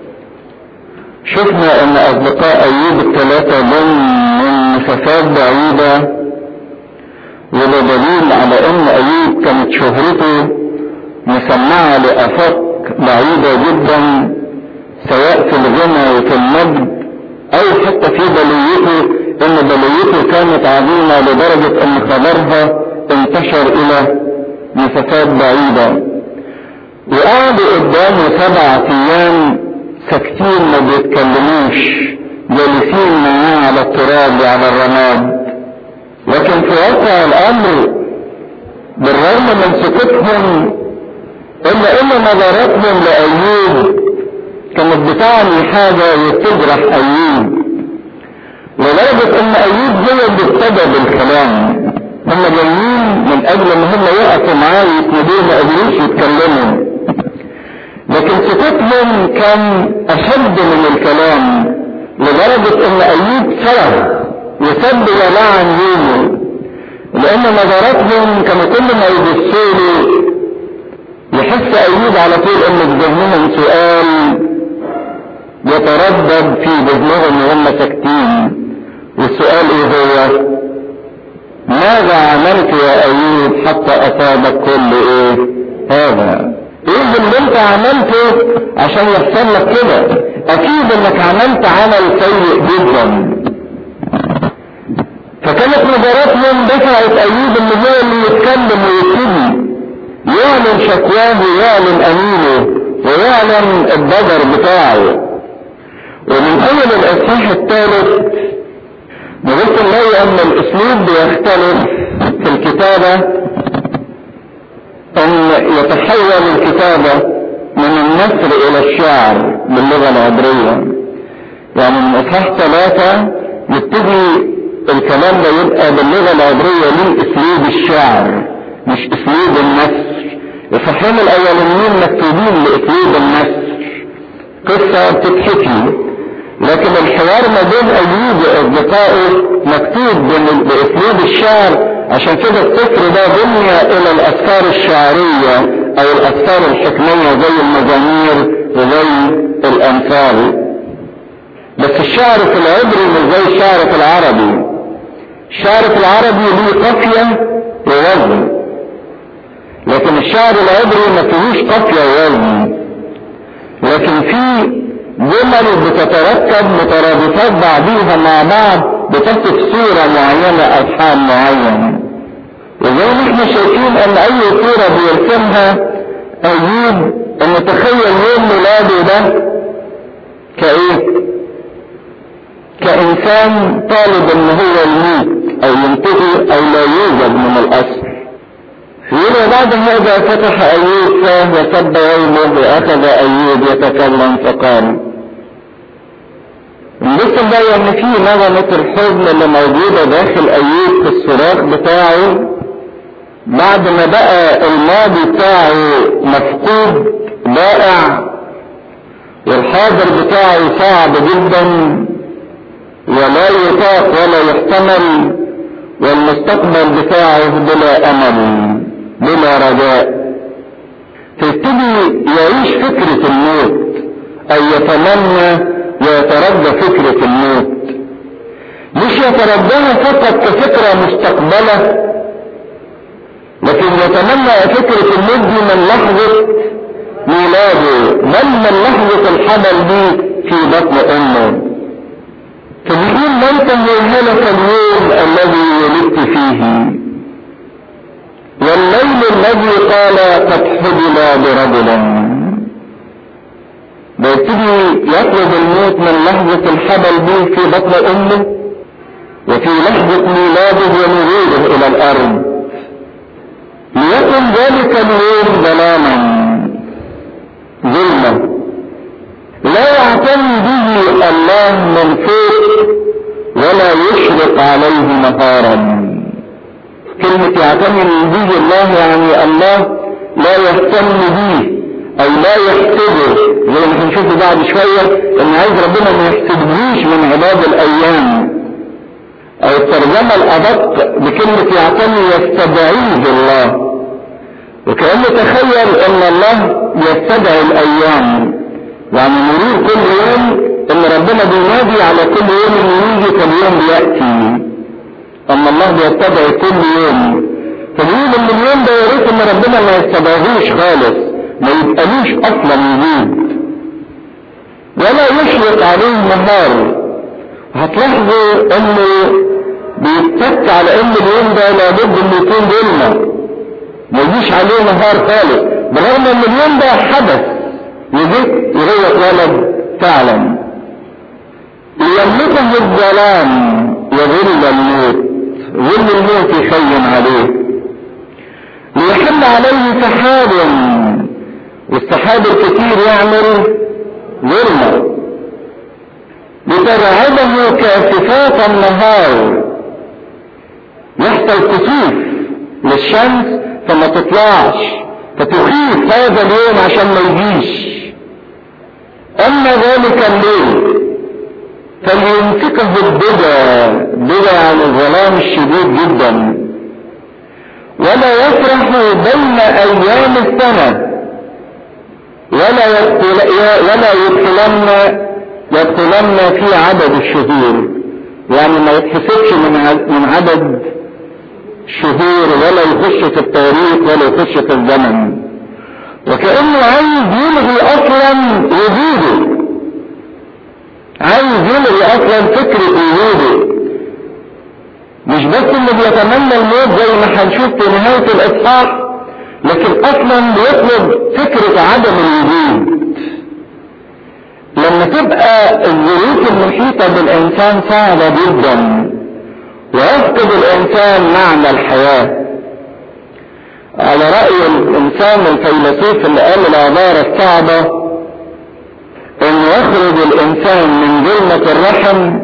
[SPEAKER 1] شفنا ان اصدقاء ايوب الثلاثة ضمن من مسافات بعيدة وده دليل على ان ايوب كانت شهرته مسمعة لافاق بعيدة جدا سواء في الغنى وفي المجد او حتى في بليته ان بليته كانت عظيمة لدرجة ان خبرها انتشر الى مسافات بعيدة وقعدوا قدامه سبع ايام ساكتين ما بيتكلموش جالسين معاه على التراب وعلى الرماد لكن في واقع الامر بالرغم من سكوتهم الا ان نظراتهم لايوب كانت بتعني حاجة وتجرح ايوب لدرجة ان ايوب هو اللي ابتدى بالكلام هم جايين من اجل ان هم يقفوا معاه ويسندوه ما قدروش يتكلموا لكن سكوتهم كان اشد من الكلام لدرجة ان ايوب صرخ وسب ولعن يومه لان نظراتهم كانوا كل ما يبصوا له يحس ايوب على طول ان في ذهنهم سؤال يتردد في ذهنهم وهم ساكتين والسؤال ايه هو ماذا عملت يا ايوب حتى اصابك كل ايه هذا ايه اللي انت عملته عشان يحصل لك كده اكيد انك عملت عمل سيء جدا فكانت نظراتهم دفعت ايوب ان هو اللي يتكلم ويبتدي يعلن شكواه ويعلن امينه ويعلن الضجر بتاعه ومن اول الاصحاح الثالث نبص نلاقي ان الاسلوب بيختلف في الكتابة ان يتحول الكتابة من النثر الى الشعر باللغة العبرية يعني من اصحاح ثلاثة يبتدي الكلام ده يبقى باللغة العبرية ليه اسلوب الشعر مش اسلوب النثر الصحيحين الاولانيين مكتوبين لاسلوب النثر قصة بتتحكي لكن الحوار ما بين ايوب واصدقائه مكتوب باسلوب الشعر عشان كده السفر ده بني الى الافكار الشعرية او الافكار الحكمية زي المزامير وزي الامثال بس الشعر في العبري مش زي الشعر في العربي الشعر في العربي ليه قافية ووزن لكن الشعر العبري ما فيهوش قافية ووزن لكن في جمل بتتركب مترابطات بعضيها مع بعض بتصف صورة معينة او حال معين وزي ما احنا شايفين ان اي صورة بيرسمها ايوب ان تخيل يوم ميلاده ده كايه كانسان طالب ان هو يموت او ينتهي او لا يوجد من الاصل يقول بعد هذا فتح ايوب فاه وسب يومه واخذ ايوب يتكلم فقال لسه بقى ان في نغمة الحزن اللي موجودة داخل ايوب في الصراخ بتاعه بعد ما بقى الماضي بتاعه مفقود ضائع والحاضر بتاعه صعب جدا ولا يطاق ولا يحتمل والمستقبل بتاعه بلا امل بلا رجاء فيبتدي يعيش فكرة الموت أو يتمنى ويترجى فكرة الموت مش يترجاها فقط كفكرة مستقبلة لكن يتمنى فكرة الموت دي من لحظة ميلاده بل من لحظة الحمل دي في بطن أمه فبيقول ليته هلك اليوم الذي ولدت فيه والليل الذي قال قد حجل برجل بيبتدي يطلب الموت من لحظة الحبل به في بطن أمه وفي لحظة ميلاده ونزوله إلى الأرض ليكن ذلك اليوم ظلاما ظلمة لا يعتني به الله من فوق ولا يشرق عليه نهارا كلمة يعتني به الله يعني الله لا يهتم به او لا يحسبه زي ما هنشوف بعد شوية ان عايز ربنا ما يحسبهوش من عباد الايام او الترجمة الادق بكلمة يعتني يستدعيه الله وكأنه تخيل ان الله يستدعي الايام يعني مرور كل يوم ان ربنا بينادي على كل يوم ان يجي كل يوم بيأتي اما الله بيستدعي كل يوم فبيقول ان اليوم ده يا ريت ان ربنا ما يستدعيهوش خالص ما يبقالوش اصلا وجود ولا يشرق عليه النهار هتلاحظوا انه بيتك على ان اليوم ده لابد انه يكون ظلمه ما يجيش عليه نهار خالص برغم ان اليوم ده حدث وجيت وهو اتولد فعلا ليملكه الظلام وظل الموت ظل الموت يخيم عليه ليحل عليه سحاب والسحاب الكثير يعمل ظلمة لترعبه كاسفات النهار يحصل كسوف للشمس فما تطلعش فتخيف هذا اليوم عشان ما يجيش اما ذلك الليل فليمسكه البدع بدع عن الظلام الشديد جدا ولا يفرح بين ايام السنة ولا يدخل ولا يدخلن يدخلن في عدد الشهور يعني ما يتحسبش من من عدد الشهور ولا يخش في التاريخ ولا يخش في الزمن وكأنه عايز يلغي اصلا وجوده عايز يلغي اصلا فكرة وجوده مش بس انه بيتمنى الموت زي ما هنشوف في نهاية الاصحاح لكن اصلا بيطلب فكرة عدم الوجود لما تبقى الظروف المحيطة بالانسان صعبة جدا ويفقد الانسان معنى الحياة على رأي الانسان الفيلسوف اللي قال العبارة الصعبة ان يخرج الانسان من ظلمة الرحم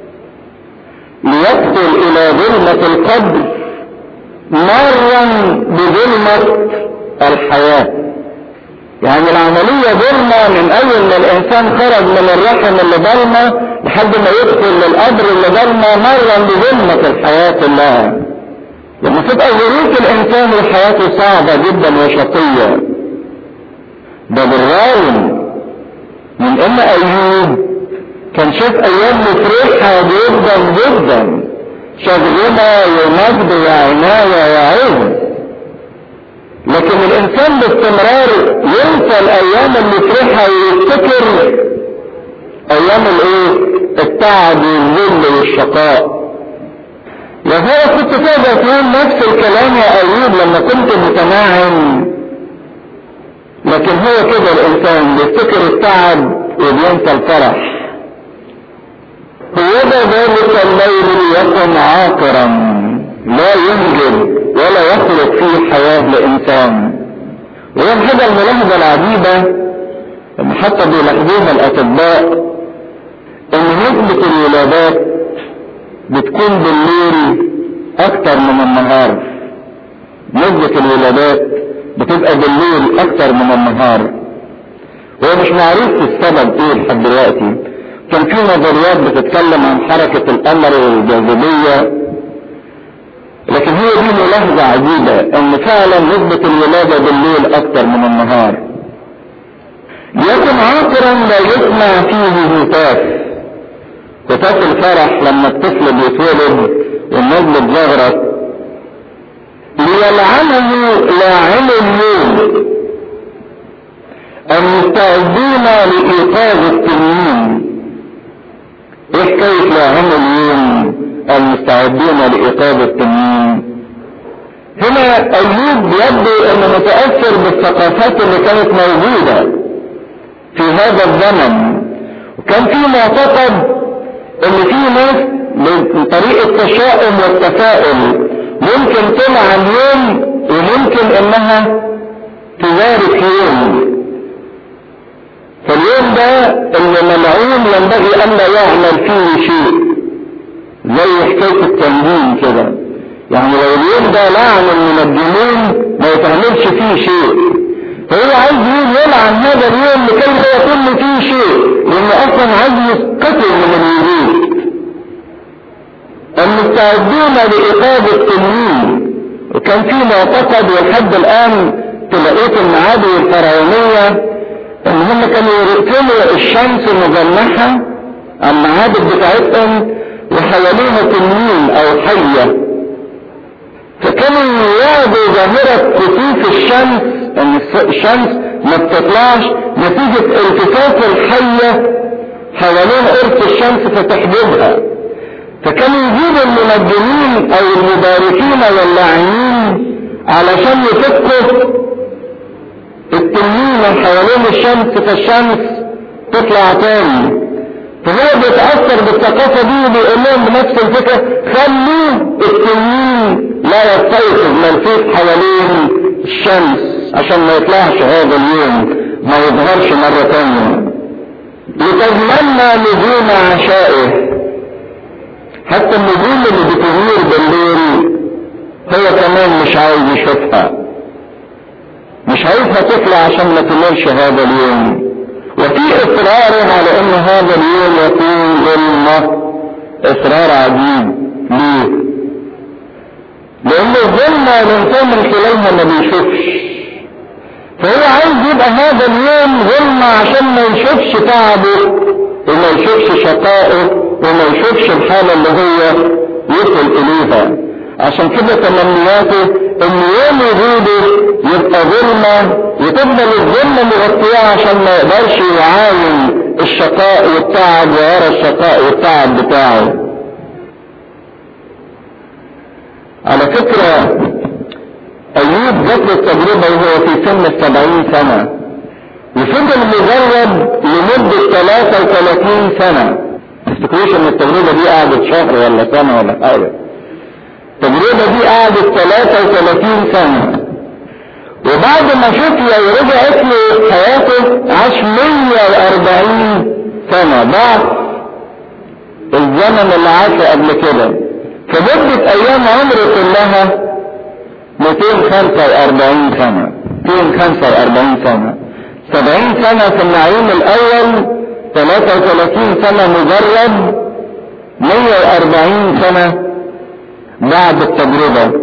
[SPEAKER 1] ليدخل الى ظلمة القبر مرا بظلمة الحياة يعني العملية ظلمة من اول ما الانسان خرج من الرحم اللي ظلمة لحد ما يدخل للقبر اللي ظلمة مرا بظلمة الحياة كلها لما تبقى ظروف الانسان وحياته صعبة جدا وشقية ده بالرغم من ان ايوب كان شاف ايام مفرحة جدا جدا شاف غنى ومجد وعناية وعز لكن الانسان باستمرار ينسى الايام المفرحة ويفتكر ايام الايه التعب والذل والشقاء وهو كنت تقدر تقول نفس الكلام يا ايوب لما كنت متناعم لكن هو كده الانسان بيفتكر التعب وبينسى الفرح هو ذلك الليل ليكن عاقرا لا ينجب ولا يخلق فيه حياة لإنسان وهي الحاجة الملاحظة العجيبة اللي حتى بيلاحظوها الأطباء إن نسبة الولادات بتكون بالليل أكتر من النهار نسبة الولادات بتبقى بالليل أكتر من النهار هو مش معروف السبب ايه لحد دلوقتي كان في نظريات بتتكلم عن حركة القمر والجاذبية لكن هي دي ملاحظة عجيبة ان فعلا نسبة الولادة بالليل اكتر من النهار يكن عاقرا لا يسمع فيه هتاف هتاف الفرح لما الطفل بيتولد والناس بتزغرط ليلعنه لاعن اليوم المستعدين لإيقاظ التنين ايه حكاية لاعن اليوم المستعدين لإيقاظ التنين هنا أيوب يبدو أنه متأثر بالثقافات اللي كانت موجودة في هذا الزمن وكان في معتقد ان في ناس من طريق التشاؤم والتفاؤل ممكن تلعن يوم وممكن انها تبارك يوم فاليوم ده اللي ملعون ينبغي ان لا يعمل فيه شيء زي حكاية التنجيم كده يعني لو اليوم ده لعن المنجمين ما يتعملش فيه شيء هو عايز يقول يلعن هذا اليوم لكي لا يكون فيه شيء لانه اصلا عايز يسقطه من الوجود المستعدون لإيقاظ التنين وكان في معتقد ولحد الآن تلاقيت المعابد الفرعونية إن هم كانوا يرسلوا الشمس مجنحة على المعابد بتاعتهم وحواليها تنين أو حية فكانوا يعبوا ظاهرة كسوف الشمس إن الشمس ما بتطلعش نتيجة التفاف الحية حوالين قرص الشمس فتحجبها فكانوا يجيبوا المنجمين او المباركين واللاعنين علشان يفكوا التنين حوالين الشمس فالشمس تطلع تاني فهو بيتأثر بالثقافة دي وبيقول لهم بنفس الفكرة خلوا التنين لا يستيقظ ملفوف حوالين الشمس عشان ما يطلعش هذا اليوم ما يظهرش مرة تانية لتتمنى نجوم عشائه حتى النجوم اللي بتغير بالليل هو كمان مش عايز يشوفها مش عايزها تطلع عشان ما تمرش هذا اليوم وفي اصرار على ان هذا اليوم يكون ظلمة اصرار عجيب ليه لان الظلمة الانسان من خلالها ما بيشوفش فهو عايز يبقى هذا اليوم ظلمة عشان ما يشوفش تعبه وما يشوفش شقائه وما يشوفش الحالة اللي هو يصل اليها عشان كده تمنياته ان يوم وجوده يبقى ظلمة وتفضل الظلمة مغطية عشان ما يقدرش يعاين الشقاء والتعب ويرى الشقاء والتعب بتاعه على فكرة ايوب جات له التجربة وهو في سن السبعين سنة وفضل مجرب لمدة 33 سنة ما تفتكروش ان التجربة دي قعدت شهر ولا سنة ولا حاجة التجربة دي قعدت 33 سنة وبعد ما شفيا ورجعت له حياته عاش 140 سنة بعد الزمن اللي عاشه قبل كده فمدة ايام عمره كلها 245 سنة 245 سنة 70 سنة في النعيم الاول 33 سنة مجرد 140 سنة بعد التجربة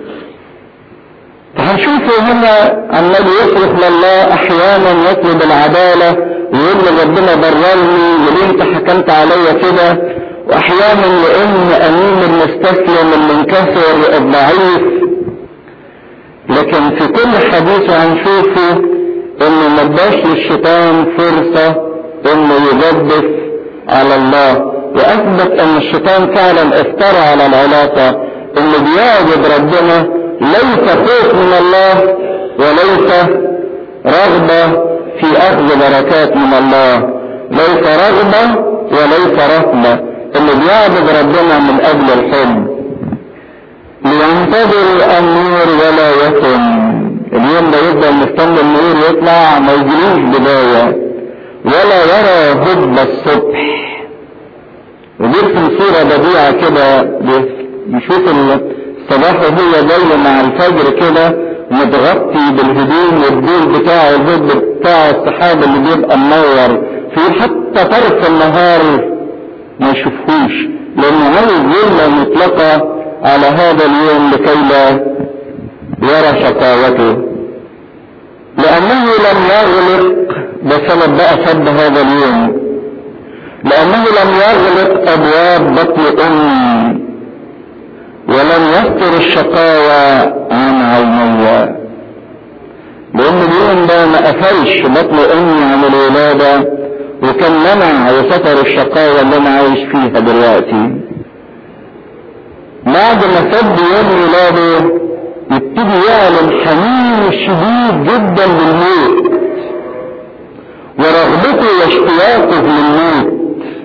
[SPEAKER 1] فهنشوفه هنا عمال يصرف لله احيانا يطلب العدالة ويقول له ربنا بررني وليه انت حكمت عليا كده واحيانا لان امين المستسلم المنكسر الضعيف لكن في كل حديثه هنشوفه انه ما اداش للشيطان فرصة انه يجدف على الله واثبت ان الشيطان فعلا افترى على العلاقة انه بيعبد ربنا ليس خوف من الله وليس رغبة في اخذ بركات من الله ليس رغبة وليس رهبة انه بيعبد ربنا من اجل الحب لينتظر النور ولا يكن اليوم ده يفضل مستني النور يطلع ما يجريش بداية ولا يرى هب الصبح وبيرسم صورة بديعة كده بيشوف الصباح وهو جاي مع الفجر كده متغطي بالهدوم والدول بتاعه الهد بتاع السحاب اللي بيبقى منور في حتى طرف النهار ما يشوفهوش لانه عايز ظلة مطلقة على هذا اليوم لكي لا يرى شقاوته لانه لم يغلق بسبب بقى سب هذا اليوم لانه لم يغلق ابواب بطن امي ولم يستر الشقاوة عن عيني لان اليوم ده ما قفلش بطن امي عن الولادة وكان منع وستر الشقاوة اللي انا عايش فيها دلوقتي بعد ما سد يوم ولاده يبتدي يعلن حنين شديد جدا للموت ورغبته واشتياقه للموت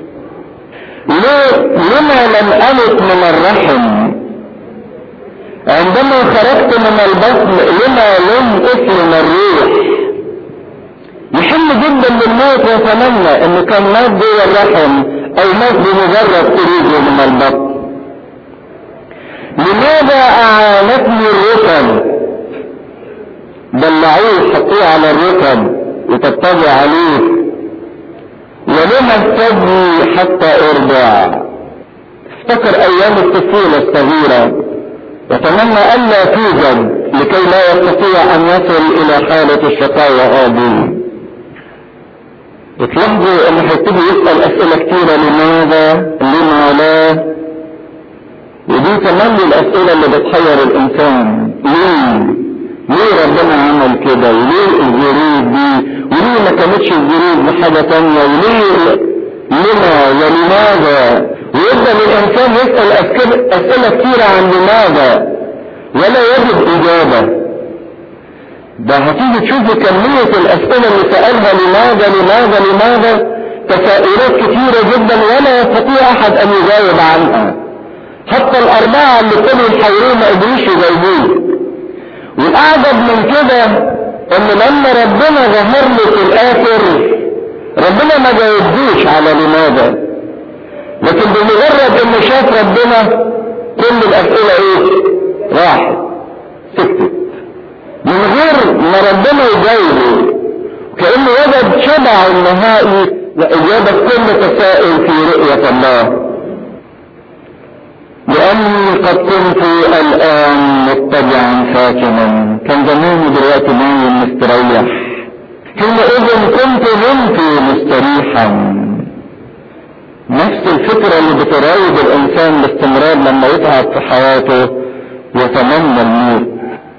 [SPEAKER 1] ليه لما لم ألت من الرحم عندما خرجت من البطن لما لم أسلم الروح يحل جدا بالموت ويتمنى انه كان مات جوه الرحم او مات بمجرد خروجه من البطن لماذا اعانتني الركب دلعوه حطوه على الركب وتتبع عليه ولما استجني حتى ارضع افتكر ايام الطفولة الصغيرة وتمنى الا توجد لكي لا يستطيع ان يصل الى حالة الشقاوة هذه وتلاحظوا انه هيبتدي يسأل اسئلة كتيرة لماذا لما لا ودي كمان الاسئلة اللي بتحير الانسان ليه ليه ربنا عمل كده وليه الظروف دي وليه ما كانتش الظروف بحاجة تانية وليه لما ولماذا ويبدأ الانسان يسأل اسئلة كتيرة عن لماذا ولا يجد اجابة ده هتيجي تشوفوا كمية الاسئلة اللي سألها لماذا لماذا لماذا تساؤلات كتيرة جدا ولا يستطيع احد ان يجاوب عنها حتى الاربعة اللي كانوا يحاولون ما قدروش يجاوبوه والاعجب من كده ان لما ربنا ظهر له في الاخر ربنا ما جاوبوش على لماذا لكن بمجرد انه شاف ربنا كل الاسئلة ايه راحت سكتت من غير ما ربنا يجاوبه كأنه وجد شبع النهائي لإجابة كل تساؤل في رؤية الله لأني قد كنت الآن مضطجعا ساكنا كان زماني دلوقتي نايم مستريح حينئذ كنت نمت مستريحا نفس الفكرة اللي بتراود الإنسان باستمرار لما يتعب في حياته يتمنى الموت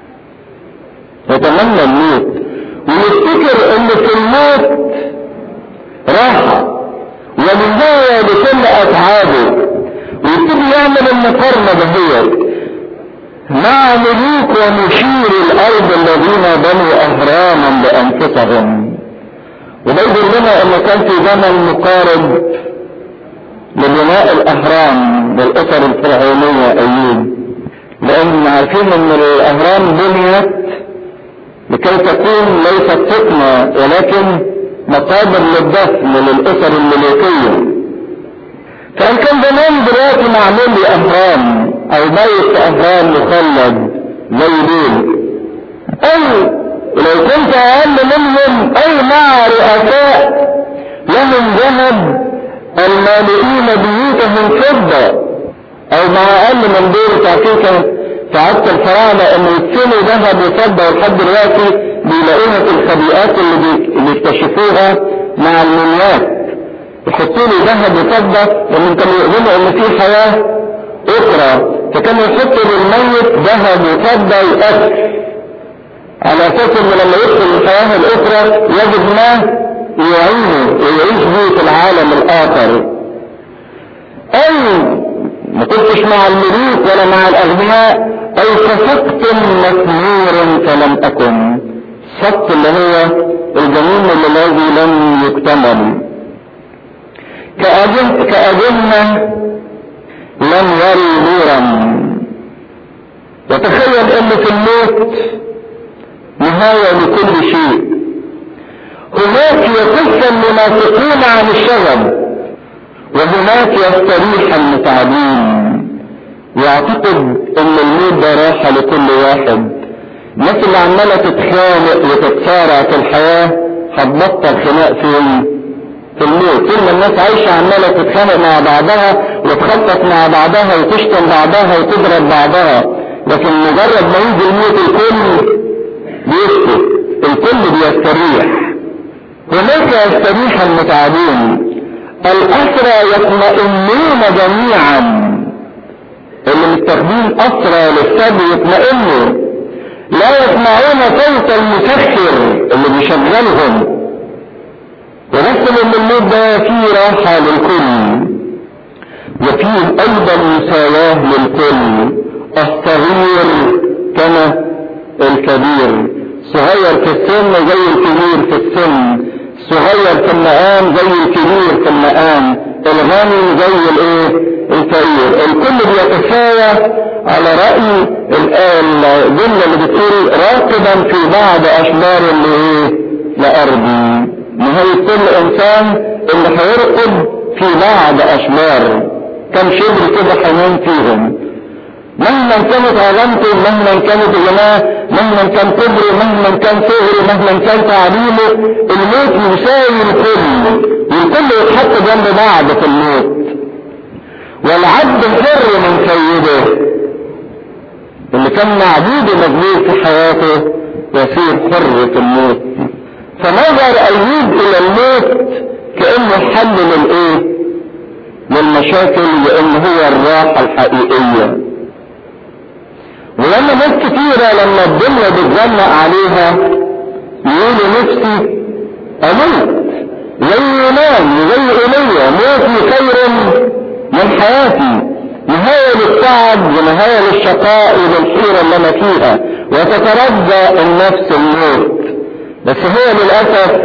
[SPEAKER 1] يتمنى الموت ويفتكر ان في الموت راحة ونهاية لكل اتعابه ويبتدي يعمل المقارنة دهيت مع ملوك ومشير الارض الذين بنوا اهراما لانفسهم وده يقول لنا انه كان في زمن مقارب لبناء الاهرام للاسر الفرعونية ايوب لان عارفين ان الاهرام بنيت لكي تكون ليست سكنة ولكن مقابر للدفن للاسر الملوكية فان كان زمان دلوقتي معمول لي اهرام او بيت اهرام مخلد زي دول اي لو كنت اقل منهم اي مع رؤساء لهم ذهب المالئين بيوتهم فضة او مع اقل من دول تعطيك في عهد الفراعنة انه يدفنوا ذهب وفضة ولحد دلوقتي بيلاقوها في الخبيئات اللي, بي... اللي اكتشفوها مع الموميات يحطوا له ذهب وفضة لان كانوا يؤمنوا ان في حياة اخرى فكانوا يحطوا للميت ذهب وفضة واكل على اساس انه لما يدخل الحياة الاخرى يجد ما يعينه ويعيش به في العالم الاخر اي ما كنتش مع الملوك ولا مع الاغنياء اي كسقط مسمور فلم اكن سقط اللي هو الجنين الذي لم يكتمل كأجن كأجنة لم يري نورا وتخيل ان في الموت نهاية لكل شيء هناك يكف المنافقون عن الشغب وهناك يستريح المتعبين يعتقد ان الموت ده راحة لكل واحد الناس اللي عمالة تتخانق وتتصارع في الحياة هتبطل خناق فين؟ في الموت طول ما الناس عايشة عمالة تتخانق مع بعضها وتخطط مع بعضها وتشتم بعضها وتضرب بعضها لكن مجرد ما يجي الموت الكل بيسكت الكل بيستريح هناك يستريح المتعبون الأسرى يطمئنون جميعا اللي متاخدين أسرى للسبي يطمئنوا لا يسمعون صوت المسخر اللي بيشغلهم ونفس ان الموت ده فيه راحة للكل وفيه ايضا مساواة للكل الصغير كما الكبير صغير في السن زي الكبير في السن صغير في المقام زي الكبير في المقام الغني زي الايه الفقير الكل بيتساوى على رأي الجملة اللي بتقول راقبا في بعض اشبار اللي ايه لارضي نهاية كل انسان اللي هيرقب في بعض اشبار كم شبر كده هينام فيهم مهما كانت عظمته مهما كانت غناه مهما كان كبره مهما كان صغره مهما كان تعليمه الموت يساوي الكل والكل يتحط جنب بعض في الموت والعبد الحر من سيده اللي كان معبود مجنون في حياته يصير حر في الموت فنظر ايوب الى الموت كانه حل للايه للمشاكل لان هو الراحة الحقيقية ولما ناس كتيرة لما الدنيا بتزنق عليها يقولوا نفسي اموت زي يونان زي ايليا موتي خير من حياتي نهاية للتعب ونهاية للشقاء وللحيرة اللي انا فيها وتترجى النفس الموت بس هو للأسف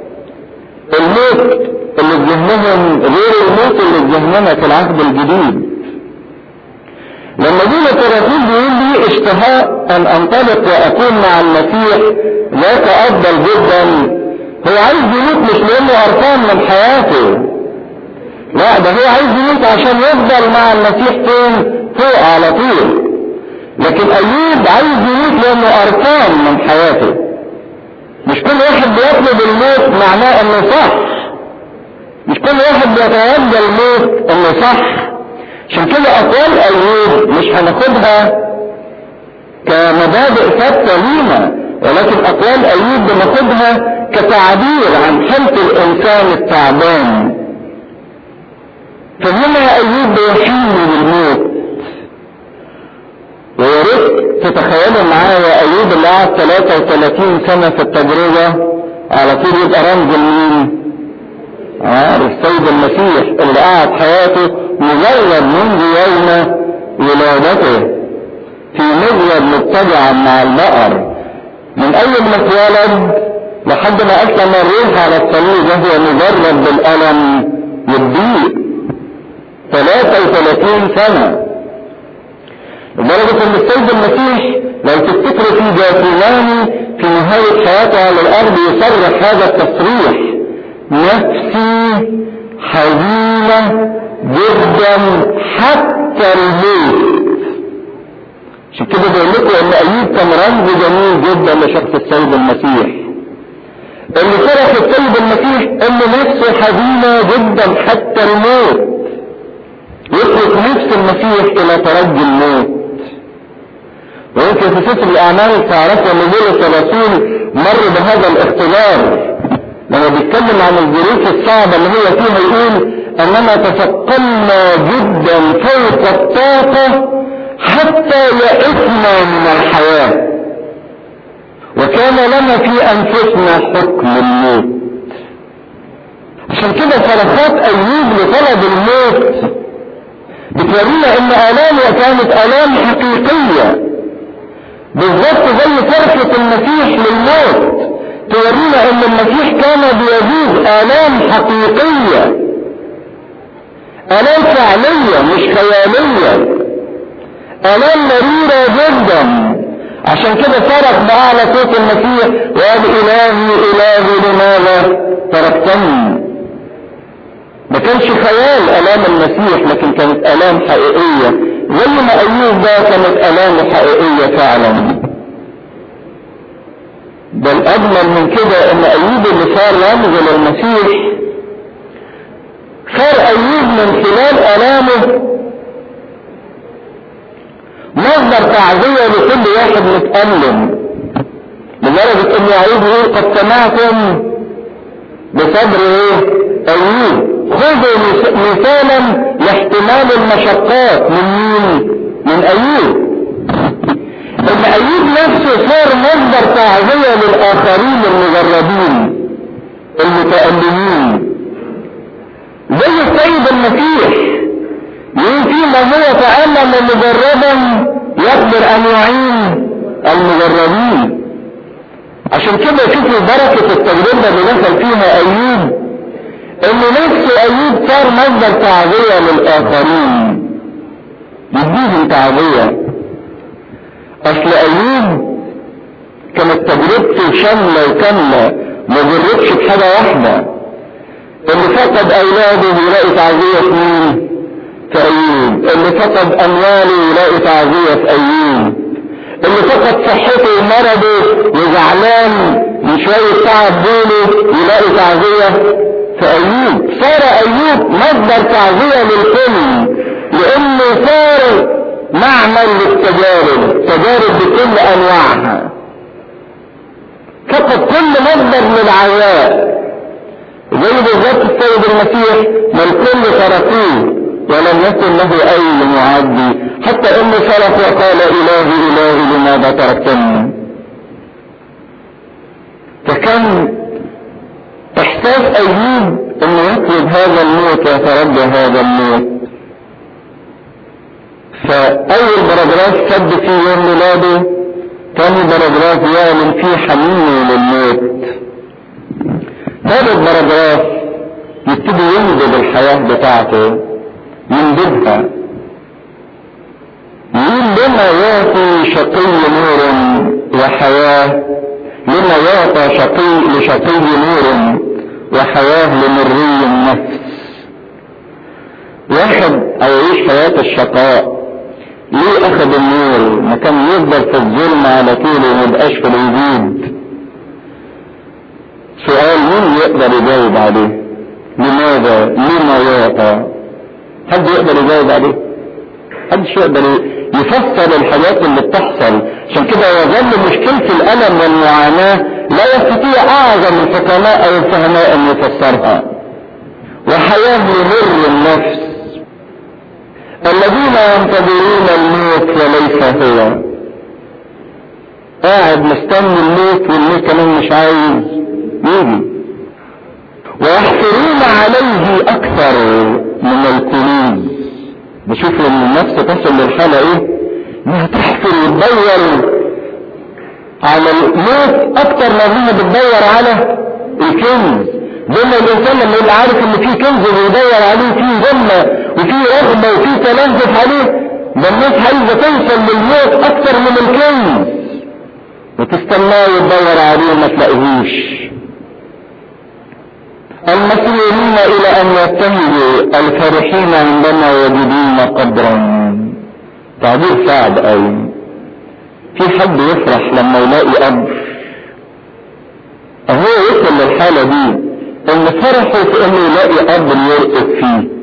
[SPEAKER 1] الموت اللي في ذهنهم غير الموت اللي في ذهننا في العهد الجديد لما جينا الرسول بيقول لي اشتهاء ان انطلق واكون مع المسيح ذاك افضل جدا هو عايز يموت مش لانه قرفان من حياته لا ده هو عايز يموت عشان يفضل مع المسيح فين فوق على طول لكن ايوب عايز يموت لانه قرفان من حياته مش كل واحد بيطلب الموت معناه انه صح مش كل واحد بيتوجه الموت انه صح عشان كده اقوال ايوب مش هناخدها كمبادئ ثابته لينا ولكن اقوال ايوب بناخدها كتعبير عن حالة الانسان التعبان فهنا ايوب بيحين للموت ويا ريت تتخيلوا معايا ايوب اللي قعد 33 سنه في التجربه على طول يبقى رمز لمين؟ آه السيد المسيح اللي قعد حياته مجرد منذ يوم ولادته في مجرد متبعا مع البقر من اول ما اتولد لحد ما اسلم الروح على الصليب وهو مجرد بالالم والضيق 33 سنه لدرجة ان السيد المسيح لو تفتكروا في جاثيماني في نهاية حياته على الارض يصرح هذا التصريح نفسي حزينة جدا حتى الموت عشان كده بقول لكم ان ايوب كان رمز جميل جدا لشخص السيد المسيح اللي صرح السيد المسيح ان نفسه حزينة جدا حتى الموت يترك نفس المسيح الى ترجي الموت ويمكن في سفر الاعمال تعرفوا ان بولس الرسول مر بهذا الاختبار لما بيتكلم عن الظروف الصعبه اللي هو فيها يقول اننا تثقلنا جدا فوق الطاقه حتى يئسنا من الحياه وكان لنا في انفسنا حكم الموت عشان كده صرخات ايوب لطلب الموت بتورينا ان الامه كانت الام حقيقيه بالظبط زي فرقة المسيح للموت تورينا ان المسيح كان بيذوق الام حقيقية الام فعلية مش خيالية الام مريرة جدا عشان كده صرخ بأعلى صوت المسيح وقال إلهي إلهي لماذا تركتني ما كانش خيال الام المسيح لكن كانت الام حقيقية زي ما ايوب ده كانت الامه حقيقية فعلا بل اجمل من كده ان ايوب اللي صار رمز للمسيح صار ايوب من خلال الامه مصدر تعزية لكل واحد متألم لدرجة ان يعيب يقول قد سمعتم بصبر ايه ايوب خذوا مثالا لاحتمال المشقات من مين من ايوب ان ايوب نفسه صار مصدر تعزية للاخرين المجردين المتألمين زي السيد المسيح يقول فيما هو تألم مجردا يقدر ان يعين المجردين عشان كده شوفوا بركة التجربة اللي دخل فيها ايوب ان نفس ايوب صار مصدر تعزية للاخرين يديهم تعزية اصل ايوب كانت تجربته شاملة وكاملة ما جربش بحاجة واحدة اللي فقد اولاده يلاقي تعزية في مين في ايوب اللي فقد امواله يلاقي تعزية في ايوب اللي فقد صحته ومرضه وزعلان من شوية تعب بوله يلاقي تعزية في ايوب صار ايوب مصدر تعزية للكل لانه صار معمل للتجارب تجارب بكل انواعها فقد كل مصدر للعزاء زي بالذات السيد المسيح ما الكل تركوه ولم يكن له اي معدي حتى انه صرف وقال الهي الهي لماذا تركتني فكان احساس ايوب انه يطلب هذا الموت ويترجى هذا الموت فاول باراجراف سد في يوم ميلاده ثاني باراجراف يعلن فيه حنينه للموت ثالث باراجراف يبتدي ينجد الحياة بتاعته ينجدها يقول لما يعطي شقي نور وحياة لما يعطى شقي لشقي نور وحياة لمري النفس واحد يعيش حياة الشقاء ليه اخذ النور ما كان يفضل في الظلم على طول وما يبقاش في الوجود سؤال مين يقدر يجاوب عليه لماذا لما يعطى حد يقدر يجاوب عليه محدش يقدر يفسر الحاجات اللي بتحصل عشان كده يظل مشكلة الألم والمعاناة لا يستطيع أعظم الحكماء أو الفهماء أن يفسرها وحياة لمر النفس الذين ينتظرون الموت وليس هو قاعد مستني الموت والموت كمان مش عايز يجي ويحفرون عليه اكثر من الكنوز بشوف لما النفس تصل للحالة ايه انها تحفر وتدور على الموت اكتر ما انها بتدور على الكنز زي ما الانسان لما يبقى عارف ان في كنز ويدور عليه فيه ذمه وفي رغبه وفي تلذذ عليه ده الناس عايزه توصل للموت اكتر من الكنز وتستناه وتدور عليه ما تلاقيهوش المسؤولين الى ان يتهموا الفرحين عندما يجدون قدرا تعبير صعب قوي في حد يفرح لما يلاقي قبر اهو وصل للحالة دي ان فرحه في انه يلاقي قبر يرقد فيه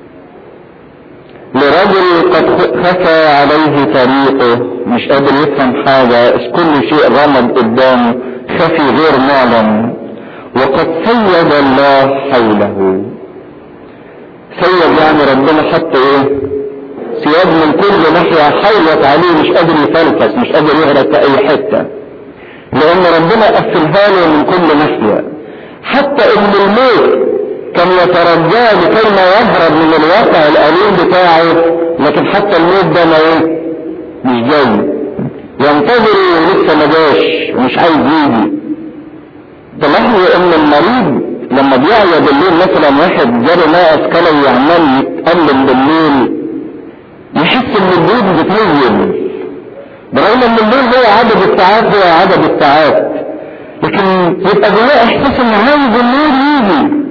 [SPEAKER 1] لرجل قد خفى عليه طريقه مش قادر يفهم حاجة كل شيء غمض قدامه خفي غير معلن وقد سيد الله حوله سيد يعني ربنا حط ايه سياد من كل ناحية حولت عليه مش قادر يفلفس مش قادر يهرب في اي حتة لان ربنا قفلها له من كل ناحية حتى ان الموت كان يترجاه لكي ما يهرب من الواقع الاليم بتاعه لكن حتى الموت ده ما ايه مش جاي ينتظر ولسه ما جاش ومش عايز يجي تلاحظوا ان المريض لما بيعيا بالليل مثلا واحد جاله ناقص كلوي عمال يتألم بالليل يحس ان الليل بتنزل برغم ان الليل هو عدد الساعات هو عدد الساعات لكن يبقى جواه احساس ان عايز النور يجي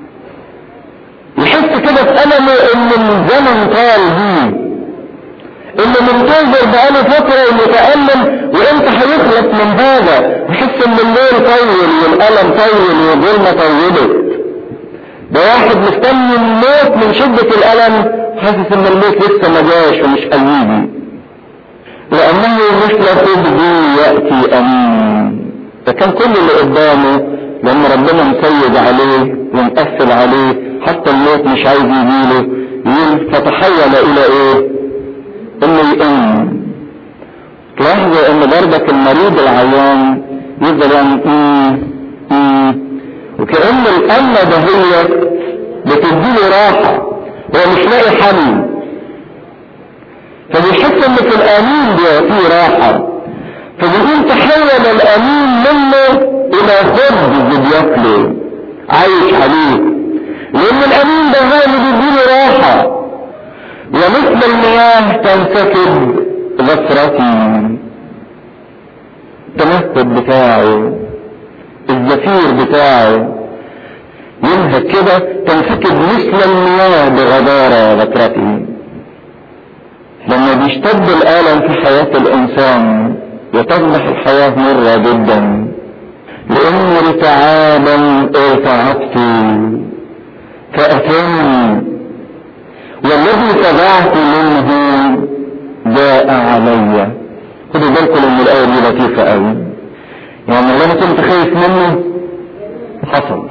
[SPEAKER 1] يحس كده في ألمه ان الزمن طال بيه انه منتظر بقاله فترة ومتألم وامتى هيخلص من هذا يحس ان الليل طول والألم طول والظلمة طولت ده واحد مستني الموت من شدة الألم حاسس ان الموت لسه ما جاش ومش هيجي لأنه مثل خبزي يأتي أمين فكان كل اللي قدامه لما ربنا مسيد عليه ومقفل عليه حتى الموت مش عايز يجيله يقول فتحول إلى إيه؟ إنه يئن تلاحظوا إن برضك المريض العيان يفضل يعني إيه إيه وكأن الأمة دهية بتديله راحة هو مش لاقي حل فبيحس ان في الامين بيعطيه راحة فبيقول تحول الامين منه الى خبز بياكله عايش عليه لان الامين ده هو اللي بيديله راحة ومثل المياه تنسكب غفرتي التنفس بتاعه الزفير بتاعه ينهك كده تنسكب مثل المياه بغدارة ذكرته لما بيشتد الألم في حياة الإنسان وتصبح الحياة مرة جدا لأن ارتعابا ارتعبت فأتاني والذي تبعت منه جاء علي خدوا بالكم ان الآية دي لطيفة قوي يعني اللي انا كنت خايف منه حصل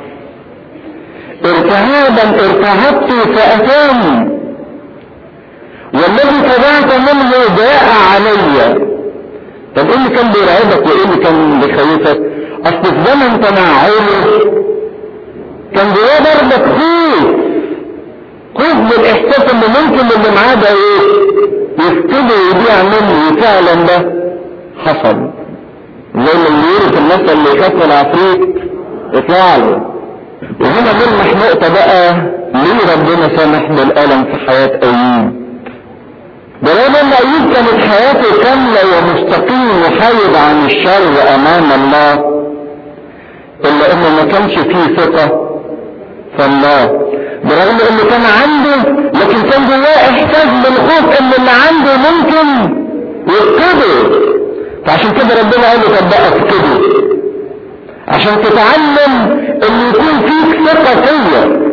[SPEAKER 1] ارتعابا ارتعبت فأتاني والذي تبعت منه جاء علي طب ايه اللي كان بيرعبك وايه اللي كان بيخوفك اصل في زمن تنعم كان جواه برضك خوف خوف بالاحساس ان ممكن اللي معاه ده ايه يفقده ويضيع منه وفعلا ده حصل زي ما بيقولوا في المثل اللي يخاف العفريت يطلع له وهنا نلمح نقطة بقى ليه ربنا سامح بالألم في حياة أيوب برغم ان ايوب كانت حياته كاملة ومستقيم وحايد عن الشر امام الله الا انه ما كانش فيه ثقة في الله برغم انه كان عنده لكن كان جواه احساس بالخوف ان اللي عنده ممكن يفقده فعشان كده ربنا قال له طب بقى افقده عشان تتعلم ان يكون فيك ثقة فيا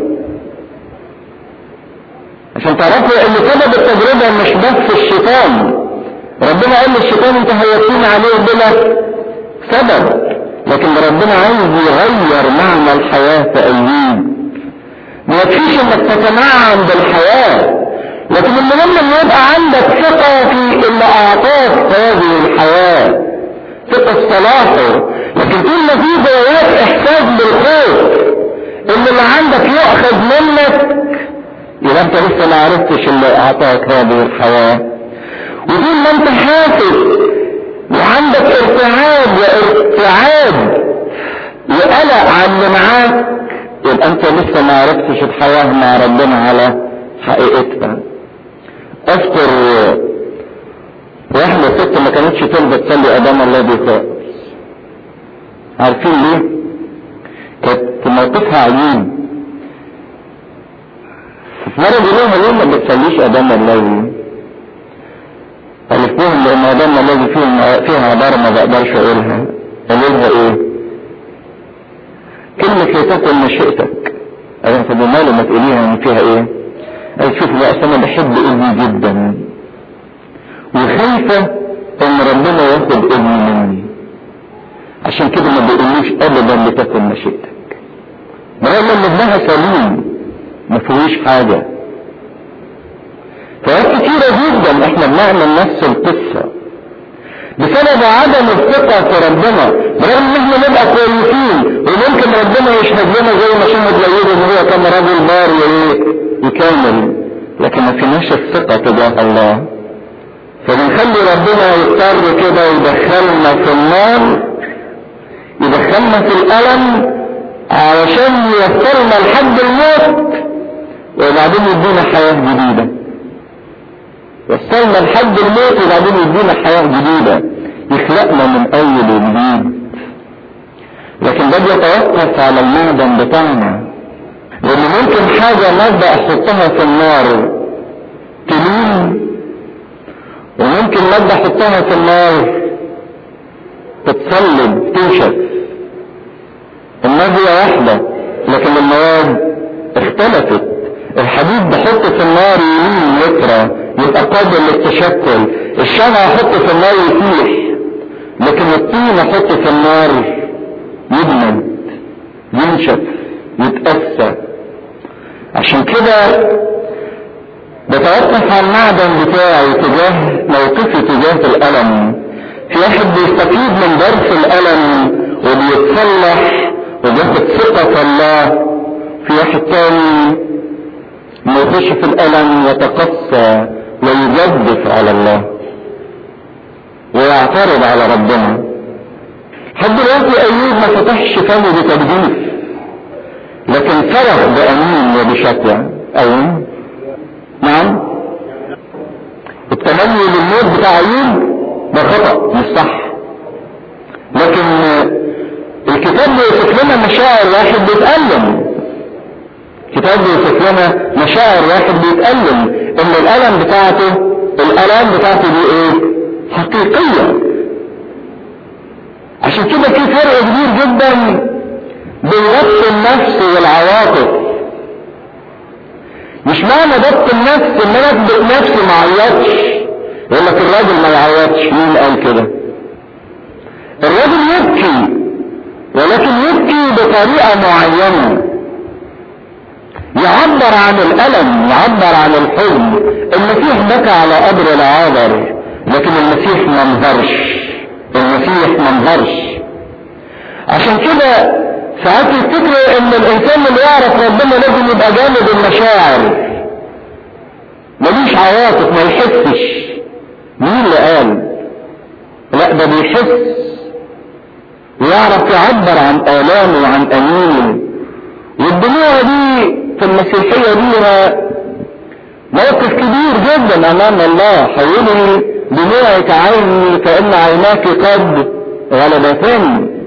[SPEAKER 1] عشان تعرفوا ان سبب التجربة مش بس الشيطان ربنا قال للشيطان انت هيكون عليه بلا سبب لكن ربنا عايز يغير معنى الحياة في ايوب ما يكفيش انك تتنعم بالحياة لكن المهم ان يبقى عندك ثقة في اللي اعطاك هذه الحياة ثقة في صلاحه لكن طول ما في جواك احساس بالخوف ان اللي عندك يؤخذ منك يبقى انت لسه ما عرفتش اللي اعطاك هذه الحياة وطول ما انت حاسس وعندك ارتعاب وارتعاب وقلق على اللي معاك يبقى انت لسه ما عرفتش الحياة مع ربنا على حقيقتها اذكر واحدة ست ما كانتش ترضى تصلي امام الله دي خالص عارفين ليه؟ كانت موقفها عجيب مرة بيقولوها ليه ما بتصليش أدام الليل قالت لهم لأن أدام الليل فيها فيها عبارة ما بقدرش أقولها قالوا لها إيه؟ كلمة لتكن مشيئتك قالت طب وماله ما تقوليها إن فيها إيه؟ قالت شوف بقى أنا بحب ابني جدا وخايفة إن ربنا ياخد ابني مني عشان كده ما بيقولوش أبدا لتكن مشيئتك رغم إن ابنها سليم ما فيهوش حاجة فوقت كتيرة جدا احنا بنعمل نفس القصة بسبب عدم الثقة في ربنا برغم ان احنا نبقى كويسين وممكن ربنا يشهد لنا زي ما شهد لأيوب ان هو كان راجل بار وكامل لكن ما فيناش الثقة تجاه الله فبنخلي ربنا يضطر كده يدخلنا في النار يدخلنا في الألم علشان يوصلنا لحد الموت وبعدين يدينا حياة جديدة وصلنا لحد الموت وبعدين يدينا حياة جديدة يخلقنا من أول وجديد لكن ده بيتوقف على المعدن بتاعنا لأن ممكن حاجة مادة أحطها في النار تلين وممكن مادة أحطها في النار تتصلب تنشف المادة واحدة لكن المواد اختلفت الحديد بحطه في النار يمين يسرى يبقى قابل للتشكل الشمع احطه في النار يسيح لكن الطين احطه في النار يجمد ينشف يتأسى عشان كده بتوقف على المعدن بتاعي تجاه موقفي تجاه الألم في واحد بيستفيد من درس الألم وبيتصلح وبياخد ثقة في الله في واحد تاني ما يخش في الألم يتقصى ويجدف على الله ويعترض على ربنا حد دلوقتي أيوب ما فتحش فمه بتجديف لكن صرخ بأمين وبشكوى أيوب نعم التمني للموت بتاع أيوب ده خطأ مش صح لكن الكتاب بيوصف لنا مشاعر واحد بيتألم الكتاب بيوصف لنا مشاعر واحد بيتألم ان الألم بتاعته الألم بتاعته دي ايه حقيقية عشان كده في فرق كبير جدا بين ضبط النفس والعواطف مش معنى ضبط النفس ان انا اثبت نفسي ما عيطش يقول لك الراجل ما يعيطش مين قال كده الراجل يبكي ولكن يبكي بطريقة معينة يعبر عن الألم يعبر عن الحزن المسيح بكى على قبر العابر لكن المسيح ما انهارش المسيح ما انهارش عشان كده ساعات يفتكروا ان الانسان اللي يعرف ربنا لازم يبقى جامد المشاعر ملوش عواطف ما يحسش مين اللي قال لا ده بيحس ويعرف يعبر عن آلامه وعن أمينه والدموع دي في المسيحية ليها موقف كبير جدا أمام الله حولي دموعك عيني كأن عيناك قد غلبتني